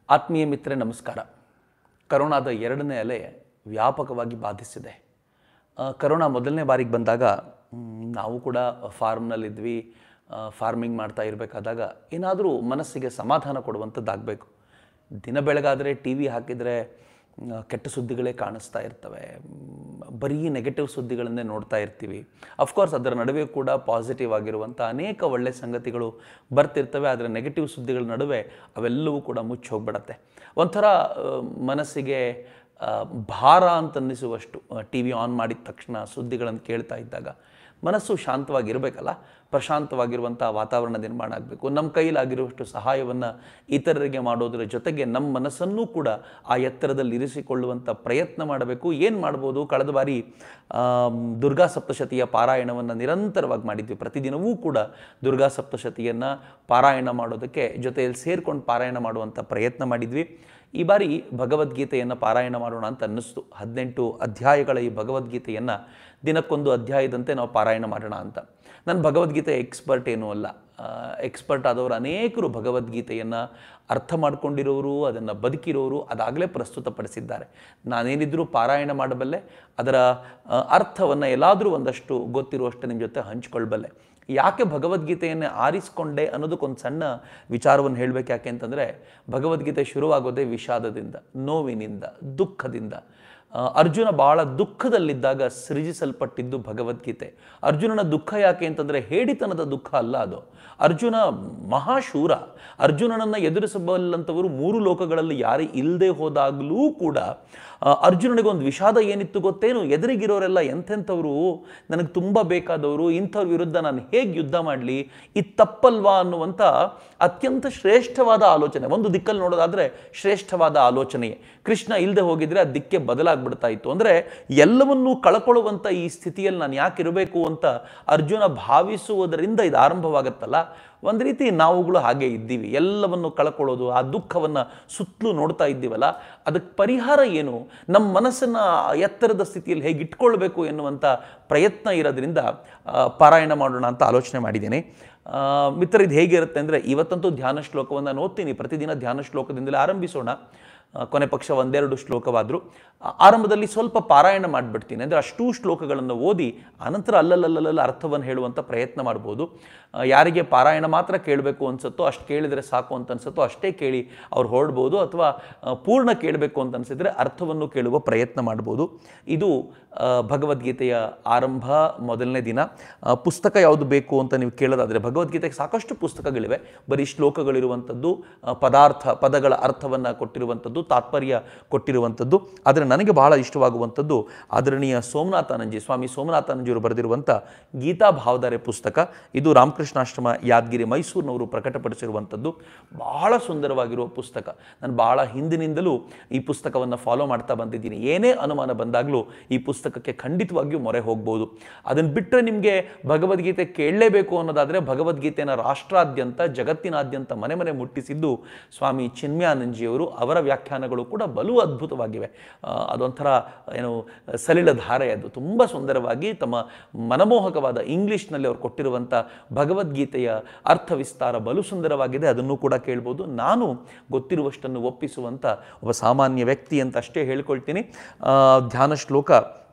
ಆತ್ಮೀಯ ಮಿತ್ರೆ ನಮಸ್ಕಾರ ಕರೋನಾದ ಎರಡನೇ ಅಲೆ ವ್ಯಾಪಕವಾಗಿ ಬಾಧಿಸಿದೆ ಆ, ಕರೋನಾ ಮೊದಲನೇ ಬಾರಿಗೆ ಬಂದಾಗ ಮ್, ನಾವು ಕೂಡ ಫಾರ್ಮ್ನಲ್ಲಿದ್ವಿ ಫಾರ್ಮಿಂಗ್ ಮಾಡ್ತಾ ಇರಬೇಕಾದಾಗ ಏನಾದರೂ ಮನಸ್ಸಿಗೆ ಸಮಾಧಾನ ಕೊಡುವಂಥದ್ದಾಗಬೇಕು ದಿನ ಬೆಳಗಾದರೆ ಟಿ ವಿ ಹಾಕಿದರೆ ಮ್, ಕೆಟ್ಟ ಸುದ್ದಿಗಳೇ ಕಾಣಿಸ್ತಾ ಇರ್ತವೆ ಮ್, ಬರೀ ನೆಗೆಟಿವ್ ಸುದ್ದಿಗಳನ್ನೇ ನೋಡ್ತಾ ಇರ್ತೀವಿ ಅಫ್ಕೋರ್ಸ್ ಅದರ ನಡುವೆ ಕೂಡ ಪಾಸಿಟಿವ್ ಆಗಿರುವಂಥ ಅನೇಕ ಒಳ್ಳೆಯ ಸಂಗತಿಗಳು ಬರ್ತಿರ್ತವೆ ಆದರೆ ನೆಗೆಟಿವ್ ಸುದ್ದಿಗಳ ನಡುವೆ ಅವೆಲ್ಲವೂ ಕೂಡ ಮುಚ್ಚಿ ಹೋಗ್ಬಿಡತ್ತೆ ಒಂಥರ ಆ, ಮನಸ್ಸಿಗೆ ಆ, ಭಾರ ಅಂತ ಅನ್ನಿಸುವಷ್ಟು ಟಿ ವಿ ಆನ್ ಮಾಡಿದ ತಕ್ಷಣ ಸುದ್ದಿಗಳನ್ನು ಕೇಳ್ತಾ ಇದ್ದಾಗ ಮನಸ್ಸು ಶಾಂತವಾಗಿರಬೇಕಲ್ಲ ಪ್ರಶಾಂತವಾಗಿರುವಂಥ ವಾತಾವರಣ ನಿರ್ಮಾಣ ಆಗಬೇಕು ನಮ್ಮ ಕೈಲಾಗಿರುವಷ್ಟು ಸಹಾಯವನ್ನು ಇತರರಿಗೆ ಮಾಡೋದರ ಜೊತೆಗೆ ನಮ್ಮ ಮನಸ್ಸನ್ನೂ ಕೂಡ ಆ ಎತ್ತರದಲ್ಲಿ ಇರಿಸಿಕೊಳ್ಳುವಂಥ ಪ್ರಯತ್ನ ಮಾಡಬೇಕು ಏನು ಮಾಡ್ಬೋದು ಕಳೆದ ಬಾರಿ ಆಮ್, ದುರ್ಗಾ ಸಪ್ತಶತಿಯ ಪಾರಾಯಣವನ್ನು ನಿರಂತರವಾಗಿ ಮಾಡಿದ್ವಿ ಪ್ರತಿದಿನವೂ ಕೂಡ ದುರ್ಗಾ ಸಪ್ತಶತಿಯನ್ನು ಪಾರಾಯಣ ಮಾಡೋದಕ್ಕೆ ಜೊತೆಯಲ್ಲಿ ಸೇರ್ಕೊಂಡು ಪಾರಾಯಣ ಮಾಡುವಂಥ ಪ್ರಯತ್ನ ಮಾಡಿದ್ವಿ ಈ ಬಾರಿ ಭಗವದ್ಗೀತೆಯನ್ನು ಪಾರಾಯಣ ಮಾಡೋಣ ಅಂತ ಅನ್ನಿಸ್ತು ಹದಿನೆಂಟು ಅಧ್ಯಾಯಗಳ ಈ ಭಗವದ್ಗೀತೆಯನ್ನು ದಿನಕ್ಕೊಂದು ಅಧ್ಯಾಯದಂತೆ ನಾವು ಪಾರಾಯಣ ಮಾಡೋಣ ಅಂತ ನಾನು ಭಗವದ್ಗೀತೆ ಎಕ್ಸ್ಪರ್ಟ್ ಏನೂ ಅಲ್ಲ ಎಕ್ಸ್ಪರ್ಟ್ ಆದವರು ಅನೇಕರು ಭಗವದ್ಗೀತೆಯನ್ನು ಅರ್ಥ ಮಾಡ್ಕೊಂಡಿರೋರು ಅದನ್ನು ಬದುಕಿರೋರು ಅದಾಗಲೇ ಪ್ರಸ್ತುತಪಡಿಸಿದ್ದಾರೆ ನಾನೇನಿದ್ರೂ ಪಾರಾಯಣ ಮಾಡಬಲ್ಲೆ ಅದರ ಅರ್ಥವನ್ನು ಎಲ್ಲಾದರೂ ಒಂದಷ್ಟು ಗೊತ್ತಿರುವಷ್ಟು ನಿಮ್ಮ ಜೊತೆ ಹಂಚ್ಕೊಳ್ಬಲ್ಲೆ ಯಾಕೆ ಭಗವದ್ಗೀತೆಯನ್ನೇ ಆರಿಸ್ಕೊಂಡೆ ಅನ್ನೋದಕ್ಕೊಂದು ಸಣ್ಣ ವಿಚಾರವನ್ನು ಹೇಳಬೇಕು ಯಾಕೆ ಅಂತಂದರೆ ಭಗವದ್ಗೀತೆ ಶುರುವಾಗೋದೇ ವಿಷಾದದಿಂದ ನೋವಿನಿಂದ ದುಃಖದಿಂದ ಆ, ಅರ್ಜುನ ಭಾಳ ದುಃಖದಲ್ಲಿದ್ದಾಗ ಸೃಜಿಸಲ್ಪಟ್ಟಿದ್ದು ಭಗವದ್ಗೀತೆ ಅರ್ಜುನನ ದುಃಖ ಯಾಕೆ ಅಂತಂದರೆ ಹೇಡಿತನದ ದುಃಖ ಅಲ್ಲ ಅದು ಅರ್ಜುನ ಮಹಾಶೂರ ಅರ್ಜುನನನ್ನು ಎದುರಿಸಬಲ್ಲಂಥವರು ಮೂರು ಲೋಕಗಳಲ್ಲಿ ಯಾರೇ ಇಲ್ಲದೆ ಹೋದಾಗಲೂ ಕೂಡ ಆ, ಅರ್ಜುನನಿಗೆ ಒಂದು ವಿಷಾದ ಏನಿತ್ತು ಗೊತ್ತೇನು ಎದುರಿಗಿರೋರೆಲ್ಲ ಎಂಥೆಂಥವರು ನನಗೆ ತುಂಬ ಬೇಕಾದವರು ಇಂಥವ್ರ ವಿರುದ್ಧ ನಾನು ಹೇಗೆ ಯುದ್ಧ ಮಾಡಲಿ ಇದು ತಪ್ಪಲ್ವಾ ಅನ್ನುವಂಥ ಅತ್ಯಂತ ಶ್ರೇಷ್ಠವಾದ ಆಲೋಚನೆ ಒಂದು ದಿಕ್ಕಲ್ಲಿ ನೋಡೋದಾದರೆ ಶ್ರೇಷ್ಠವಾದ ಆಲೋಚನೆಯೇ ಕೃಷ್ಣ ಇಲ್ಲದೆ ಹೋಗಿದ್ರೆ ಆ ದಿಕ್ಕೆ ಬದಲಾಗ್ಬಿಡ್ತಾ ಇತ್ತು ಅಂದರೆ ಎಲ್ಲವನ್ನೂ ಕಳ್ಕೊಳ್ಳುವಂಥ ಈ ಸ್ಥಿತಿಯಲ್ಲಿ ನಾನು ಯಾಕೆ ಇರಬೇಕು ಅಂತ ಅರ್ಜುನ ಭಾವಿಸುವುದರಿಂದ ಇದು ಆರಂಭವಾಗುತ್ತಲ್ಲ ಒಂದು ರೀತಿ ನಾವುಗಳು ಹಾಗೆ ಇದ್ದೀವಿ ಎಲ್ಲವನ್ನು ಕಳ್ಕೊಳ್ಳೋದು ಆ ದುಃಖವನ್ನು ಸುತ್ತಲೂ ನೋಡ್ತಾ ಇದ್ದೀವಲ್ಲ ಅದಕ್ಕೆ ಪರಿಹಾರ ಏನು ನಮ್ಮ ಮನಸ್ಸನ್ನು ಎತ್ತರದ ಸ್ಥಿತಿಯಲ್ಲಿ ಹೇಗೆ ಇಟ್ಕೊಳ್ಬೇಕು ಎನ್ನುವಂಥ ಪ್ರಯತ್ನ ಇರೋದ್ರಿಂದ ಆ, ಪಾರಾಯಣ ಮಾಡೋಣ ಅಂತ ಆಲೋಚನೆ ಮಾಡಿದ್ದೀನಿ ಆ, ಮಿತ್ರ ಇದು ಹೇಗಿರುತ್ತೆ ಅಂದರೆ ಇವತ್ತಂತೂ ಧ್ಯಾನ ಶ್ಲೋಕವನ್ನು ನಾನು ಓದ್ತೀನಿ ಪ್ರತಿದಿನ ಧ್ಯಾನ ಶ್ಲೋಕದಿಂದಲೇ ಆರಂಭಿಸೋಣ ಆ, ಕೊನೆ ಪಕ್ಷ ಒಂದೆರಡು ಶ್ಲೋಕವಾದರೂ ಆರಂಭದಲ್ಲಿ ಸ್ವಲ್ಪ ಪಾರಾಯಣ ಮಾಡಿಬಿಡ್ತೀನಿ ಅಂದರೆ ಅಷ್ಟೂ ಶ್ಲೋಕಗಳನ್ನು ಓದಿ ಆನಂತರ ಅಲ್ಲಲ್ಲಲ್ಲಲ್ಲ ಅರ್ಥವನ್ನು ಹೇಳುವಂಥ ಪ್ರಯತ್ನ ಮಾಡ್ಬೋದು ಆ, ಯಾರಿಗೆ ಪಾರಾಯಣ ಮಾತ್ರ ಕೇಳಬೇಕು ಅನ್ಸುತ್ತೋ ಅಷ್ಟು ಕೇಳಿದರೆ ಸಾಕು ಅಂತ ಅನ್ಸುತ್ತೋ ಅಷ್ಟೇ ಕೇಳಿ ಅವ್ರು ಹೊರಡ್ಬೋದು ಅಥವಾ ಆ, ಪೂರ್ಣ ಕೇಳಬೇಕು ಅಂತ ಅನಿಸಿದರೆ ಅರ್ಥವನ್ನು ಕೇಳುವ ಪ್ರಯತ್ನ ಮಾಡ್ಬೋದು ಇದು ಆ, ಭಗವದ್ಗೀತೆಯ ಆರಂಭ ಮೊದಲನೇ ದಿನ ಆ, ಪುಸ್ತಕ ಯಾವುದು ಬೇಕು ಅಂತ ನೀವು ಕೇಳೋದಾದರೆ ಭಗವದ್ಗೀತೆಗೆ ಸಾಕಷ್ಟು ಪುಸ್ತಕಗಳಿವೆ ಬರೀ ಶ್ಲೋಕಗಳಿರುವಂಥದ್ದು ಆ, ಪದಾರ್ಥ ಪದಗಳ ಅರ್ಥವನ್ನು ಕೊಟ್ಟಿರುವಂಥದ್ದು ತಾತ್ಪರ್ಯ ಕೊಟ್ಟಿರುವಂಥದ್ದು ಆದರೆ ನನಗೆ ಬಹಳ ಇಷ್ಟವಾಗುವಂಥದ್ದು ಆದರಣೀಯ ಸೋಮನಾಥಾನಂಜಿ ಸ್ವಾಮಿ ಸೋಮನಾಥಾನಂಜಿಯವರು ಬರೆದಿರುವಂಥ ಗೀತಾ ಭಾವಧಾರೆ ಪುಸ್ತಕ ಇದು ರಾಮಕೃಷ್ಣಾಶ್ರಮ ಯಾದಗಿರಿ ಮೈಸೂರಿನವರು ಪ್ರಕಟಪಡಿಸಿರುವಂಥದ್ದು ಬಹಳ ಸುಂದರವಾಗಿರುವ ಪುಸ್ತಕ ನಾನು ಬಹಳ ಹಿಂದಿನಿಂದಲೂ ಈ ಪುಸ್ತಕವನ್ನು ಫಾಲೋ ಮಾಡ್ತಾ ಬಂದಿದ್ದೀನಿ ಏನೇ ಅನುಮಾನ ಬಂದಾಗಲೂ ಈ ಪುಸ್ತಕಕ್ಕೆ ಖಂಡಿತವಾಗಿಯೂ ಮೊರೆ ಹೋಗ್ಬೋದು ಅದನ್ನು ಬಿಟ್ಟರೆ ನಿಮಗೆ ಭಗವದ್ಗೀತೆ ಕೇಳಲೇಬೇಕು ಅನ್ನೋದಾದರೆ ಭಗವದ್ಗೀತೆಯನ್ನು ರಾಷ್ಟ್ರಾದ್ಯಂತ ಜಗತ್ತಿನಾದ್ಯಂತ ಮನೆ ಮನೆ ಮುಟ್ಟಿಸಿದ್ದು ಸ್ವಾಮಿ ಚಿನ್ಮಯಾನಂಜಿಯವರು ಅವರ ವ್ಯಾಖ್ಯಾನಗಳು ಕೂಡ ಬಲು ಅದ್ಭುತವಾಗಿವೆ ಆ, ಅದೊಂಥರ ಏನು ಸಲಿಲ ಧಾರೆ ಅದು ತುಂಬ ಸುಂದರವಾಗಿ ತಮ್ಮ ಮನಮೋಹಕವಾದ ಇಂಗ್ಲೀಷ್ನಲ್ಲಿ ಅವರು ಕೊಟ್ಟಿರುವಂಥ ಭಗವದ್ಗೀತೆಯ ಅರ್ಥ ವಿಸ್ತಾರ ಬಲು ಸುಂದರವಾಗಿದೆ ಅದನ್ನು ಕೂಡ ಕೇಳ್ಬೋದು ನಾನು ಗೊತ್ತಿರುವಷ್ಟನ್ನು ಒಪ್ಪಿಸುವಂಥ ಒಬ್ಬ ಸಾಮಾನ್ಯ ವ್ಯಕ್ತಿ ಅಂತ ಅಷ್ಟೇ ಹೇಳ್ಕೊಳ್ತೀನಿ ಆ, ಧ್ಯಾನ ಶ್ಲೋಕ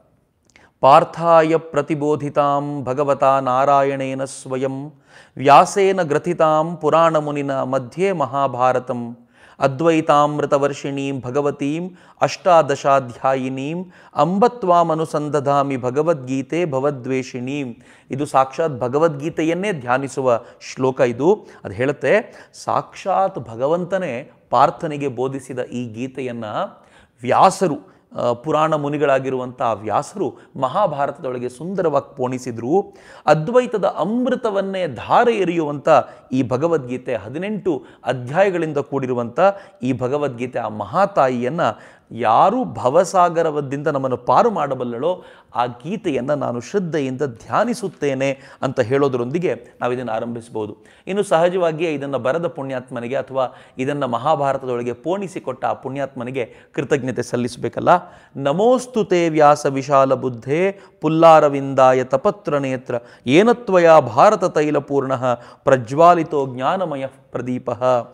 ಪಾರ್ಥಾಯ ಪ್ರತಿಬೋಧಿತಾಂ ಭಗವತಾ ನಾರಾಯಣೇನ ಸ್ವಯಂ ವ್ಯಾಸೇನ ಗ್ರಥಿತಾಂ ಪುರಾಣಮುನಿನ ಮಧ್ಯೆ ಮಹಾಭಾರತಂ ಅದ್ವೈತಾಮೃತವರ್ಷಿಣೀಂ ಭಗವತೀಂ ಅಷ್ಟಾದಶಾಧ್ಯಾಯಿನೀಂ ಅಂಬತ್ವಾಮನುಸಂದಧಾಮಿ ಭಗವದ್ಗೀತೆ ಭವದ್ವೇಷಿಣೀಂ ಇದು ಸಾಕ್ಷಾತ್ ಭಗವದ್ಗೀತೆಯನ್ನೇ ಧ್ಯಾನಿಸುವ ಶ್ಲೋಕ ಇದು ಅದು ಹೇಳುತ್ತೆ ಸಾಕ್ಷಾತ್ ಭಗವಂತನೇ ಪಾರ್ಥನಿಗೆ ಬೋಧಿಸಿದ ಈ ಗೀತೆಯನ್ನು ವ್ಯಾಸರು ಆ, ಪುರಾಣ ಮುನಿಗಳಾಗಿರುವಂಥ ವ್ಯಾಸರು ಮಹಾಭಾರತದೊಳಗೆ ಸುಂದರವಾಗಿ ಪೋಣಿಸಿದ್ರು ಅದ್ವೈತದ ಅಮೃತವನ್ನೇ ಧಾರೆ ಎರೆಯುವಂಥ ಈ ಭಗವದ್ಗೀತೆ ಹದಿನೆಂಟು ಅಧ್ಯಾಯಗಳಿಂದ ಕೂಡಿರುವಂಥ ಈ ಭಗವದ್ಗೀತೆ ಆ ಮಹಾತಾಯಿಯನ್ನು ಯಾರು ಭವಸಾಗರವದಿಂದ ನಮ್ಮನ್ನು ಪಾರು ಮಾಡಬಲ್ಲಳೋ ಆ ಗೀತೆಯನ್ನು ನಾನು ಶ್ರದ್ಧೆಯಿಂದ ಧ್ಯಾನಿಸುತ್ತೇನೆ ಅಂತ ಹೇಳೋದರೊಂದಿಗೆ ನಾವು ಇದನ್ನು ಆರಂಭಿಸಬಹುದು ಇನ್ನು ಸಹಜವಾಗಿಯೇ ಇದನ್ನು ಬರದ ಪುಣ್ಯಾತ್ಮನಿಗೆ ಅಥವಾ ಇದನ್ನು ಮಹಾಭಾರತದೊಳಗೆ ಪೋಣಿಸಿಕೊಟ್ಟ ಆ ಪುಣ್ಯಾತ್ಮನಿಗೆ ಕೃತಜ್ಞತೆ ಸಲ್ಲಿಸಬೇಕಲ್ಲ ನಮೋಸ್ತು ತೇ ವ್ಯಾಸ ವಿಶಾಲ ಬುದ್ಧೇ ಪುಲ್ಲಾರವಿಂದಾಯ ತಪತ್ರ ನೇತ್ರ ಏನತ್ವಯ ಭಾರತ ತೈಲಪೂರ್ಣ ಪ್ರಜ್ವಾಲಿತೋ ಜ್ಞಾನಮಯ ಪ್ರದೀಪ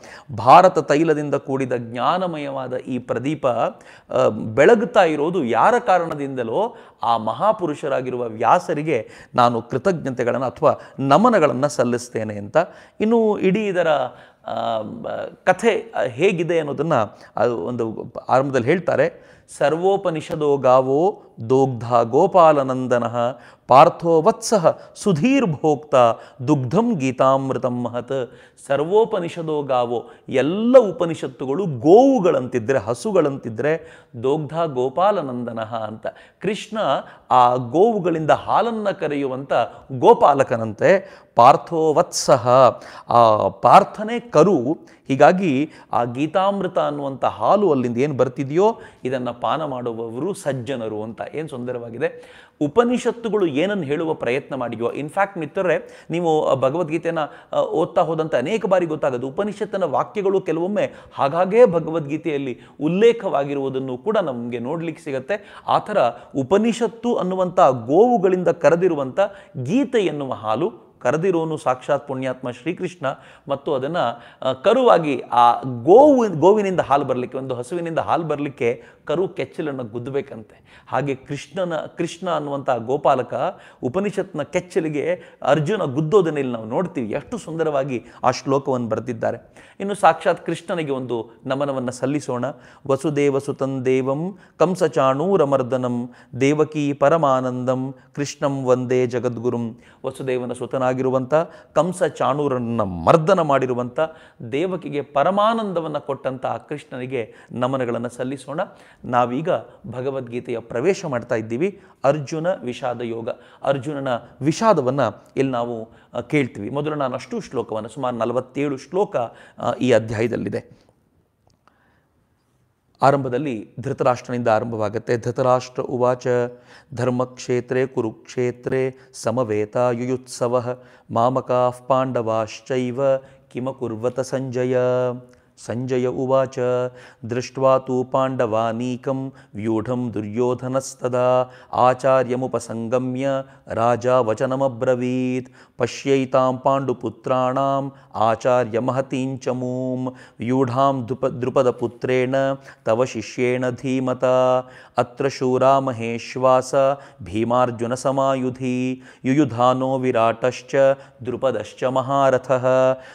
ಭಾರತ ತೈಲದಿಂದ ಕೂಡಿದ ಜ್ಞಾನಮಯವಾದ ಈ ಪ್ರದೀಪ ಆ, ಬೆಳಗುತ್ತಾ ಇರೋದು ಯಾರ ಕಾರಣದಿಂದಲೋ ಆ ಮಹಾಪುರುಷರಾಗಿರುವ ವ್ಯಾಸರಿಗೆ ನಾನು ಕೃತಜ್ಞತೆಗಳನ್ನು ಅಥವಾ ನಮನಗಳನ್ನು ಸಲ್ಲಿಸ್ತೇನೆ ಅಂತ ಇನ್ನು ಇಡೀ ಇದರ ಆ, ಬ- ಕಥೆ ಆ, ಹೇಗಿದೆ ಅನ್ನೋದನ್ನು ಅದು ಒಂದು ಆರಂಭದಲ್ಲಿ ಹೇಳ್ತಾರೆ ಸರ್ವೋಪನಿಷದೋ ಗಾವೋ ದೋಗ್ಧ ಗೋಪಾಲನಂದನ ಪಾರ್ಥೋ ವತ್ಸಃ ಸುಧೀರ್ ಭೋಕ್ತ ದುಗ್ಧಂ ಗೀತಾಮೃತಂ ಮಹತ್ ಸರ್ವೋಪನಿಷದೋ ಗಾವೋ ಎಲ್ಲ ಉಪನಿಷತ್ತುಗಳು ಗೋವುಗಳಂತಿದ್ರೆ ಹಸುಗಳಂತಿದ್ರೆ ದೋಗ್ಧ ಗೋಪಾಲನಂದನ ಅಂತ ಕೃಷ್ಣ ಆ ಗೋವುಗಳಿಂದ ಹಾಲನ್ನು ಕರೆಯುವಂಥ ಗೋಪಾಲಕನಂತೆ ಪಾರ್ಥೋ ವತ್ಸಃ ಆ ಪಾರ್ಥನೆ ಕರು ಹೀಗಾಗಿ ಆ ಗೀತಾಮೃತ ಅನ್ನುವಂಥ ಹಾಲು ಅಲ್ಲಿಂದ ಏನು ಬರ್ತಿದೆಯೋ ಇದನ್ನು ಪಾನ ಮಾಡುವವರು ಸಜ್ಜನರು ಅಂತ ಏನು ಸುಂದರವಾಗಿದೆ ಉಪನಿಷತ್ತುಗಳು ಏನನ್ನು ಹೇಳುವ ಪ್ರಯತ್ನ ಮಾಡಿದೆಯೋ ಇನ್ಫ್ಯಾಕ್ಟ್ ಮಿತ್ರರೇ ನೀವು ಆ ಭಗವದ್ಗೀತೆಯನ್ನು ಆ, ಓದ್ತಾ ಹೋದಂಥ ಅನೇಕ ಬಾರಿ ಗೊತ್ತಾಗೋದು ಉಪನಿಷತ್ತಿನ ವಾಕ್ಯಗಳು ಕೆಲವೊಮ್ಮೆ ಹಾಗಾಗೇ ಭಗವದ್ಗೀತೆಯಲ್ಲಿ ಉಲ್ಲೇಖವಾಗಿರುವುದನ್ನು ಕೂಡ ನಮಗೆ ನೋಡಲಿಕ್ಕೆ ಸಿಗತ್ತೆ ಆ ಥರ ಉಪನಿಷತ್ತು ಅನ್ನುವಂಥ ಗೋವುಗಳಿಂದ ಕರೆದಿರುವಂಥ ಗೀತೆ ಎನ್ನುವ ಹಾಲು ಕರೆದಿರೋನು ಸಾಕ್ಷಾತ್ ಪುಣ್ಯಾತ್ಮ ಶ್ರೀಕೃಷ್ಣ ಮತ್ತು ಅದನ್ನು ಕರುವಾಗಿ ಆ ಗೋವು ಗೋವಿನಿಂದ ಹಾಲು ಬರಲಿಕ್ಕೆ ಒಂದು ಹಸುವಿನಿಂದ ಹಾಲು ಬರಲಿಕ್ಕೆ ಕರು ಕೆಚ್ಚಲನ್ನು ಗುದ್ದಬೇಕಂತೆ ಹಾಗೆ ಕೃಷ್ಣನ ಕೃಷ್ಣ ಅನ್ನುವಂಥ ಗೋಪಾಲಕ ಉಪನಿಷತ್ನ ಕೆಚ್ಚಲಿಗೆ ಅರ್ಜುನ ಗುದ್ದೋದನ್ನ ಇಲ್ಲಿ ನಾವು ನೋಡ್ತೀವಿ ಎಷ್ಟು ಸುಂದರವಾಗಿ ಆ ಶ್ಲೋಕವನ್ನು ಬರೆದಿದ್ದಾರೆ ಇನ್ನು ಸಾಕ್ಷಾತ್ ಕೃಷ್ಣನಿಗೆ ಒಂದು ನಮನವನ್ನು ಸಲ್ಲಿಸೋಣ ವಸುದೇವ ಸುತಂ ದೇವಂ ಕಂಸಚಾಣೂರಮರ್ದನಂ ದೇವಕಿ ಪರಮಾನಂದಂ ಕೃಷ್ಣಂ ವಂದೇ ಜಗದ್ಗುರುಂ ವಸುದೇವನ ಸುತನಾಗಿರುವಂಥ ಕಂಸ ಚಾಣೂರನ್ನ ಮರ್ದನ ಮಾಡಿರುವಂಥ ದೇವಕಿಗೆ ಪರಮಾನಂದವನ್ನು ಕೊಟ್ಟಂಥ ಆ ಕೃಷ್ಣನಿಗೆ ನಮನಗಳನ್ನು ಸಲ್ಲಿಸೋಣ ನಾವೀಗ ಭಗವದ್ಗೀತೆಯ ಪ್ರವೇಶ ಮಾಡ್ತಾ ಇದ್ದೀವಿ ಅರ್ಜುನ ವಿಷಾದ ಯೋಗ ಅರ್ಜುನನ ವಿಷಾದವನ್ನು ಇಲ್ಲಿ ನಾವು ಆ, ಕೇಳ್ತೀವಿ ಮೊದಲು ನಾನು ಅಷ್ಟು ಶ್ಲೋಕವನ್ನು ಸುಮಾರು ನಲವತ್ತೇಳು ಶ್ಲೋಕ ಆ, ಈ ಅಧ್ಯಾಯದಲ್ಲಿದೆ ಆರಂಭದಲ್ಲಿ ಧೃತರಾಷ್ಟ್ರನಿಂದ ಆರಂಭವಾಗುತ್ತೆ ಧೃತರಾಷ್ಟ್ರ ಉವಾಚ ಧರ್ಮಕ್ಷೇತ್ರೇ ಕುರುಕ್ಷೇತ್ರೇ ಸಮವೇತ ಯುಯುತ್ಸವ ಮಾಮಕಾ ಪಾಂಡವಾಶ್ಚೈವ ಕಿಮಕುರ್ವತ ಸಂಜಯ ಸಂಜಯ ಉವಾಚ ದೃಷ್ಟ್ವಾ ತು ಪಾಂಡವಾನೀಕಂ ವ್ಯೂಢಂ ದುರ್ಯೋಧನಸ್ತದಾ ಆಚಾರ್ಯಮುಪಸಂಗಮ್ಯ ರಾಜ ವಚನಮಬ್ರವೀತ್ ಪಶ್ಯೈತಾಂ ಪಾಂಡುಪುತ್ರಾಣಾಂ ಆಚಾರ್ಯ ಮಹತೀಂಚ ಮೂಂ ವ್ಯೂಢಾಂ ದ್ರುಪ ದ್ರುಪದಪುತ್ರೇಣ ತವ ಶಿಷ್ಯೇಣ ಧೀಮತ ಅತ್ರ ಶೂರಾ ಮಹೇಶ್ವಾಸ ಭೀಮಾರ್ಜುನ ಸಮಾಯುಧಿ ಯುಯುಧಾನೋ ವಿರಾಟಶ್ಚ ದ್ರುಪದಶ್ಚ ಮಹಾರಥಃ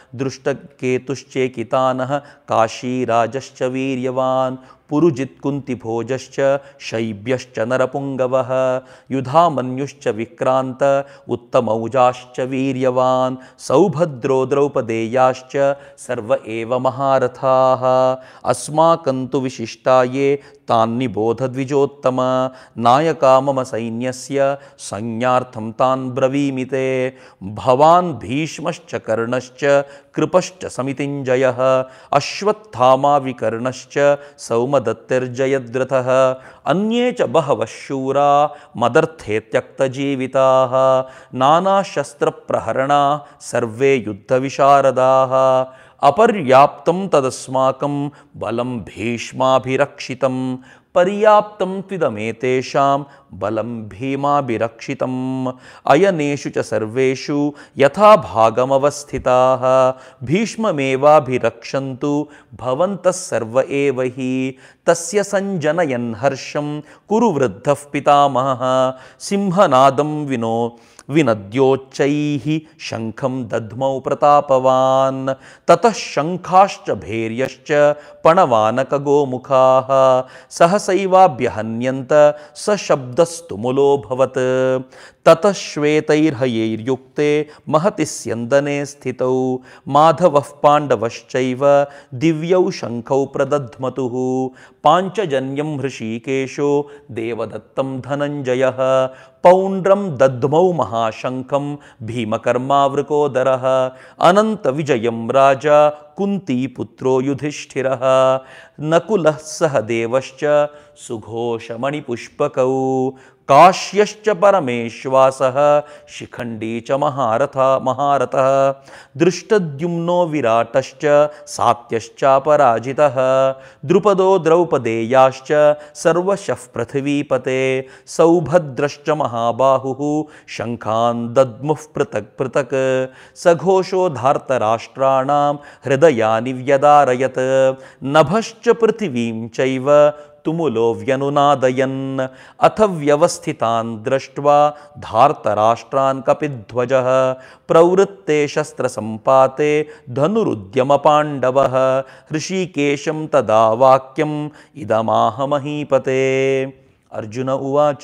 ದೃಷ್ಟಕೇತುಶ್ಚೇಕಿತಾನಃ ಕಾಶೀರಾಜಶ್ಚ ವೀರ್ಯವಾನ್ ಪುರುಜಿತ್ ಕುಂತಿಭೋಜಶ್ಚ ಶೈಬ್ಯಶ್ಚ ನರಪುಂಗವಃ ಯುಧಾಮನ್ಯುಶ್ಚ ವಿಕ್ರಾಂತ ಉತ್ತಮೌಜಾಶ್ಚ ವೀರ್ಯವಾನ್ ಸೌಭದ್ರೋ ದ್ರೌಪದೇಯಾಶ್ಚ ಸರ್ವ ಏವ ಮಹಾರಥಾಃ ಅಸ್ಮಾಕಂತು ವಿಶಿಷ್ಟಾಯೇ ತಾನ್ನಿಬೋಧ ದ್ವಿಜೋತ್ತಮ ನಾಯಕ ಮಮ ಸೈನ್ಯಸ್ಯ ಸಂಜ್ಞಾರ್ಥಂ ತಾನ್ ಬ್ರವೀಮಿತೆ ಭವಾನ್ ಭೀಷ್ಮಶ್ಚ ಕರ್ಣಶ್ಚ ಕೃಪಶ್ಚ ಸಮಿತಿಂಜಯಃ ಅಶ್ವತ್ಥಾಮಾ ವಿಕರ್ಣಶ್ಚ ಸೌಮದತ್ತಿರ್ಜಯದ್ರಥಃ ಅನ್ಯೇ ಚ ಬಹವಃ ಶೂರಾ ಮದರ್ಥೇ ತ್ಯಕ್ತಜೀವಿತಾಃ ನಾನಾಶಸ್ತ್ರಪ್ರಹರಣಾ ಸರ್ವೇ ಯುದ್ಧವಿಶಾರದಾಃ ಅಪರ್ಯಾಪ್ತಂ ತದಸ್ಮಾಕಂ ಬಲಂ ಭೀಷ್ಮಾಭಿರಕ್ಷಿತಂ ಪರ್ಯಾಪ್ತಂ ತ್ವಿದಮೇತೇಷಾಂ ಬಲಂ ಭೀಮಾಭಿರಕ್ಷಿತಂ ಅಯನೇಷು ಚ ಸರ್ವೇಷು ಯಥಾ ಭಾಗಮವಸ್ಥಿತಾಃ ಭೀಷ್ಮಮೇವಾಭಿರಕ್ಷन्तु ಭವಂತಃ ಸರ್ವ ಏವ ಹಿ ತಸ್ಯ ಸಂಜನಯನ್ ಹರ್ಷಂ ಕುರು ವೃದ್ಧಃ ಪಿತಾಮಹಃ ಸಿಂಹನಾದಂ ವಿನೋ ವಿನದ್ಯೋಚ್ಚೈಃ ಶಂಖಂ ದಧ್ಮೌ ಪ್ರತಾಪವಾನ್ ತತಃ ಶಂಖಾಶ್ಚ ಭೇರ್ಯಶ್ಚ ಪಣವಾನಕಗೋಮುಖಾಃ ಸಹಸೈವಾಭ್ಯಹನ್ಯಂತ ಸ ಶಬ್ದಸ್ತುಮುಲೋಭವತ್ ತತಃ ಶ್ವೇತೈರ್ಹಯೈರ್ಯುಕ್ತೆ ಮಹತಿ ಸ್ಯಂದನೆ ಸ್ಥಿತೌ ಮಾಧವಃ ಪಾಂಡವಶ್ಚೈವ ದಿವ್ಯೌ ಶಂಖೌ ಪ್ರದಧ್ಮತುಃ ಪಾಂಚಜನ್ಯಂ ಹೃಷೀಕೇಶೋ ದೇವದತ್ತಂ ಧನಂಜಯಃ ಪೌಂಡ್ರಂ ದದ್ಮೌ ಮಹಾಶಂಖಂ ಭೀಮಕರ್ಮಾವೃಕೋದರ ಅನಂತ ವಿಜಯಂ ರಾಜ ಕುಂತಿ ಪುತ್ರೋ ಯುಧಿಷ್ಠಿರ ನಕುಲ ಸಹ ದೇವಶ್ಚ ಸುಘೋಷಮಣಿಪುಷ್ಪಕೌ ಕಾಶ್ಯಶ್ಚ ಪರಮೇಶ್ವಾಸಃ ಶಿಖಂಡಿ ಚ ಮಹಾರಥ ಮಹಾರಥಃ ದೃಷ್ಟದ್ಯುಮ್ನೋ ವಿರಾಟಶ್ಚ ಸಾತ್ಯಶ್ಚಾಪರಾಜಿತಃ ದೃಪದೋ ದ್ರೌಪದೇಯಾಶ್ಚ ಸರ್ವಶಃ ಪೃಥಿವೀಪತೆ ಸೌಭದ್ರಶ್ಚ ಮಹಾಬಾಹುಃ ಶಂಖಾನ್ ದದ್ಮುಃ ಪೃಥಕ್ ಪೃಥಕ್ ಸಘೋಷೋ ಧಾರ್ತರಾಷ್ಟ್ರಾಣಾಂ ಹೃದಯಾನಿ ವ್ಯದಾರಯತ್ ನಭಶ್ಚ ಪೃಥಿವೀಂ ಚೈವ ತುಮುಲೋ ವ್ಯನುನಾದಯನ್ ಅಥ ವ್ಯವಸ್ಥಿತಾನ್ ದೃಷ್ಟ್ವಾ ಧಾರ್ತರಾಷ್ಟ್ರಾನ್ ಕಪಿಧ್ವಜಃ ಪ್ರವೃತ್ತೆ ಶಸ್ತ್ರಸಂಪಾತೆ ಧನುರುದ್ಯಮ ಪಾಂಡವಃ ಹೃಷಿಕೇಶಂ ತದಾ ವಾಕ್ಯಂ ಇದಮಾಹ ಮಹೀಪತೆ ಅರ್ಜುನ ಉವಾಚ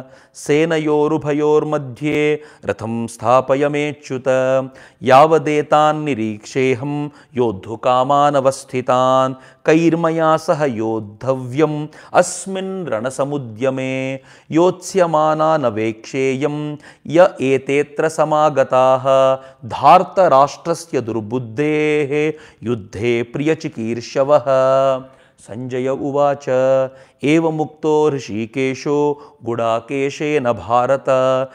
ಸೇನಯೋರುಭಯೋರ್मध्ये ರಥಂ ಸ್ಥಾಪಯಮೇಚ್ಯುತ ಯಾವದೇತಾನ್ ನಿರೀಕ್ಷೇಹಂ ಯೋದ್ಧುಕಾಮಾನवस्थितान् कैर्मया सह योद्धव्यम् अस्मिन् रणसमुद्यमे योत्स्यमानानवेक्षेयं य एतेऽत्र समागताः धार्तराष्ट्रस्य दुर्बुद्धेः युद्धे प्रियचिकीर्षवः ಸಂಜಯ ಉವಾಚ ಏವಮುಕ್ತೋ ಋಷಿಕೇಶೋ ಗುಡಾಕೇಶೇನ ಭಾರತ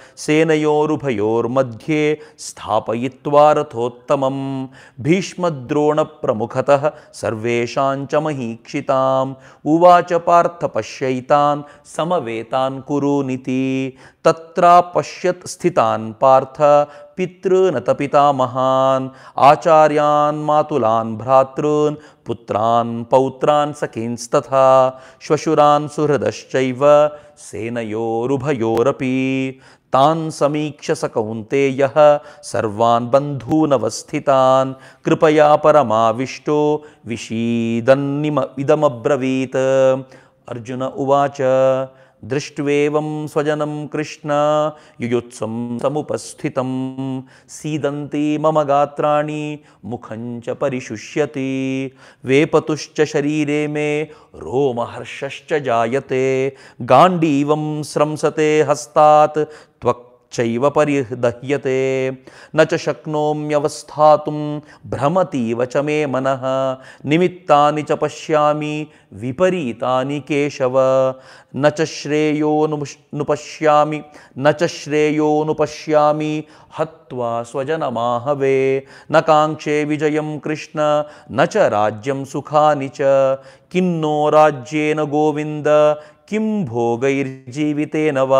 ಸೇನಯೋರುಭಯೋರ್मध्ये ಸ್ಥಾಪಯಿತ್ವಾ ರಥೋತ್ತಮಂ ಭೀಷ್ಮದ್ರೋಣಪ್ರಮುಖತಃ ಸರ್ವೇಷಾಂಚ ಮಹೀಕ್ಷಿತಾಂ ಉವಾಚ ಪಾರ್ಥ ಪಶ್ಯೈತಾನ್ ಸಮವೇತಾನ್ ಕುರುನಿತಿ ತತ್ರಾಪಶ್ಯತ್ ಸ್ಥಿತಾನ್ ಪಾರ್ಥ ಪಿತೃನತ ಪಿತಾಮಹಾನ್ ಆಚಾರ್ಯಾನ್ ಮಾತುಲಾನ್ ಭ್ರಾತॄನ್ ಪುತ್ರಾನ್ ಪೌತ್ರಾನ್ ಸಖೀನ್ಸ್ತಥಾ ಶ್ವಶುರಾನ್ ಸುಹೃದಶ್ಚೈವ ಸೇನಯೋರುಭಯೋರಪಿ ತಾನ್ ಸಮೀಕ್ಷ್ಯ ಸ ಕೌಂತೆಯಃ ಸರ್ವಾನ್ ಬಂಧೂನवस्थितान् ಕೃಪಯಾ ಪರಮಾವಿಷ್ಟೋ ವಿಷೀದನ್ನಿಮ ಇದಮಬ್ರವೀತ್ ಅರ್ಜುನ ಉವಾಚ ದೃಷ್ಟ್ವೇವಂ ಸ್ವಜನಂ ಕೃಷ್ಣ ಯುಯುತ್ಸಂ ಸಮುಪಸ್ಥಿತಂ ಸೀದಂತಿ ಮಮ ಗಾತ್ರಾಣಿ ಮುಖಂಚ ಪರಿಶುಷ್ಯತಿ ವೇಪತುಶ್ಚ ಶರೀರೆ ಮೇ ರೋಮಹರ್ಷಶ್ಚ ಜಾಯತೆ ಗಾಂಡೀವಂ ಸ್ರಂಸತೆ ಹಸ್ತಾತ್ ತ್ವಕ್ ಚೈವ ಪರಿದಹ್ಯತೆ ನ ಚ ಶಕ್ನೋಮ್ಯವಸ್ಥಾತುಂ ಭ್ರಮತೀವ ಚ ಮೇ ಮನಃ ನಿಮಿತ್ತಾನಿ ಚ ಪಶ್ಯಾಮಿ ವಿಪರೀತಾನಿ ಕೇಶವ ನ ಚ ಶ್ರೇಯೋನುಪಶ್ಯಾಮಿ ನ ಚ ಶ್ರೇಯೋನುಪಶ್ಯಾಮಿ ಹತ್ವಾ ಸ್ವಜನಮಾಹವೇ ನ ಕಾಂಕ್ಷೆ ವಿಜಯಂ ಕೃಷ್ಣ ನ ಚ ರಾಜ್ಯಂ ಸುಖಾನಿ ಚ ಕಿನ್ನೋ ರಾಜ್ಯೇನ ಗೋವಿಂದ ಕಿಂ ಭೋಗೈರ್ಜೀವಿತೇನ ವಾ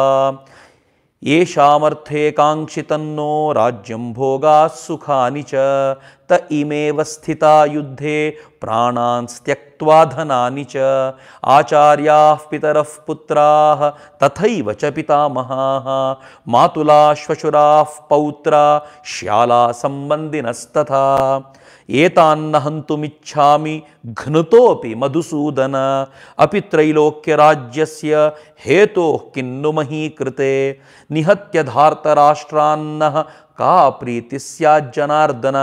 येषामर्थे काङ्क्षितन्नो राज्यं भोगाः सुखानि च त इमेव स्थिता युद्धे प्राणान् त्यक्त्वा धनानि च आचार्याः पितरः पुत्राः तथैव च पितामहाः मातुलाश्वशुराः पौत्रा श्याला सम्बन्धिनस्तथा ಏತಾನ್ನ ಹಂತುಮಿಚ್ಛಾಮಿ ಘ್ನುತೋಪಿ ಮಧುಸೂದನ ಅಪಿ ತ್ರೈಲೋಕ್ಯರಾಜ್ಯಸ್ಯ ಹೇತೋಃ ಕಿನ್ನು ಮಹೀಕೃತೆ ನಿಹತ್ಯ ಧಾರ್ತರಾಷ್ಟ್ರಾನ್ನಃ ಕಾ ಪ್ರೀತಿ ಸ್ಯಾಜ್ಜನಾರ್ದನ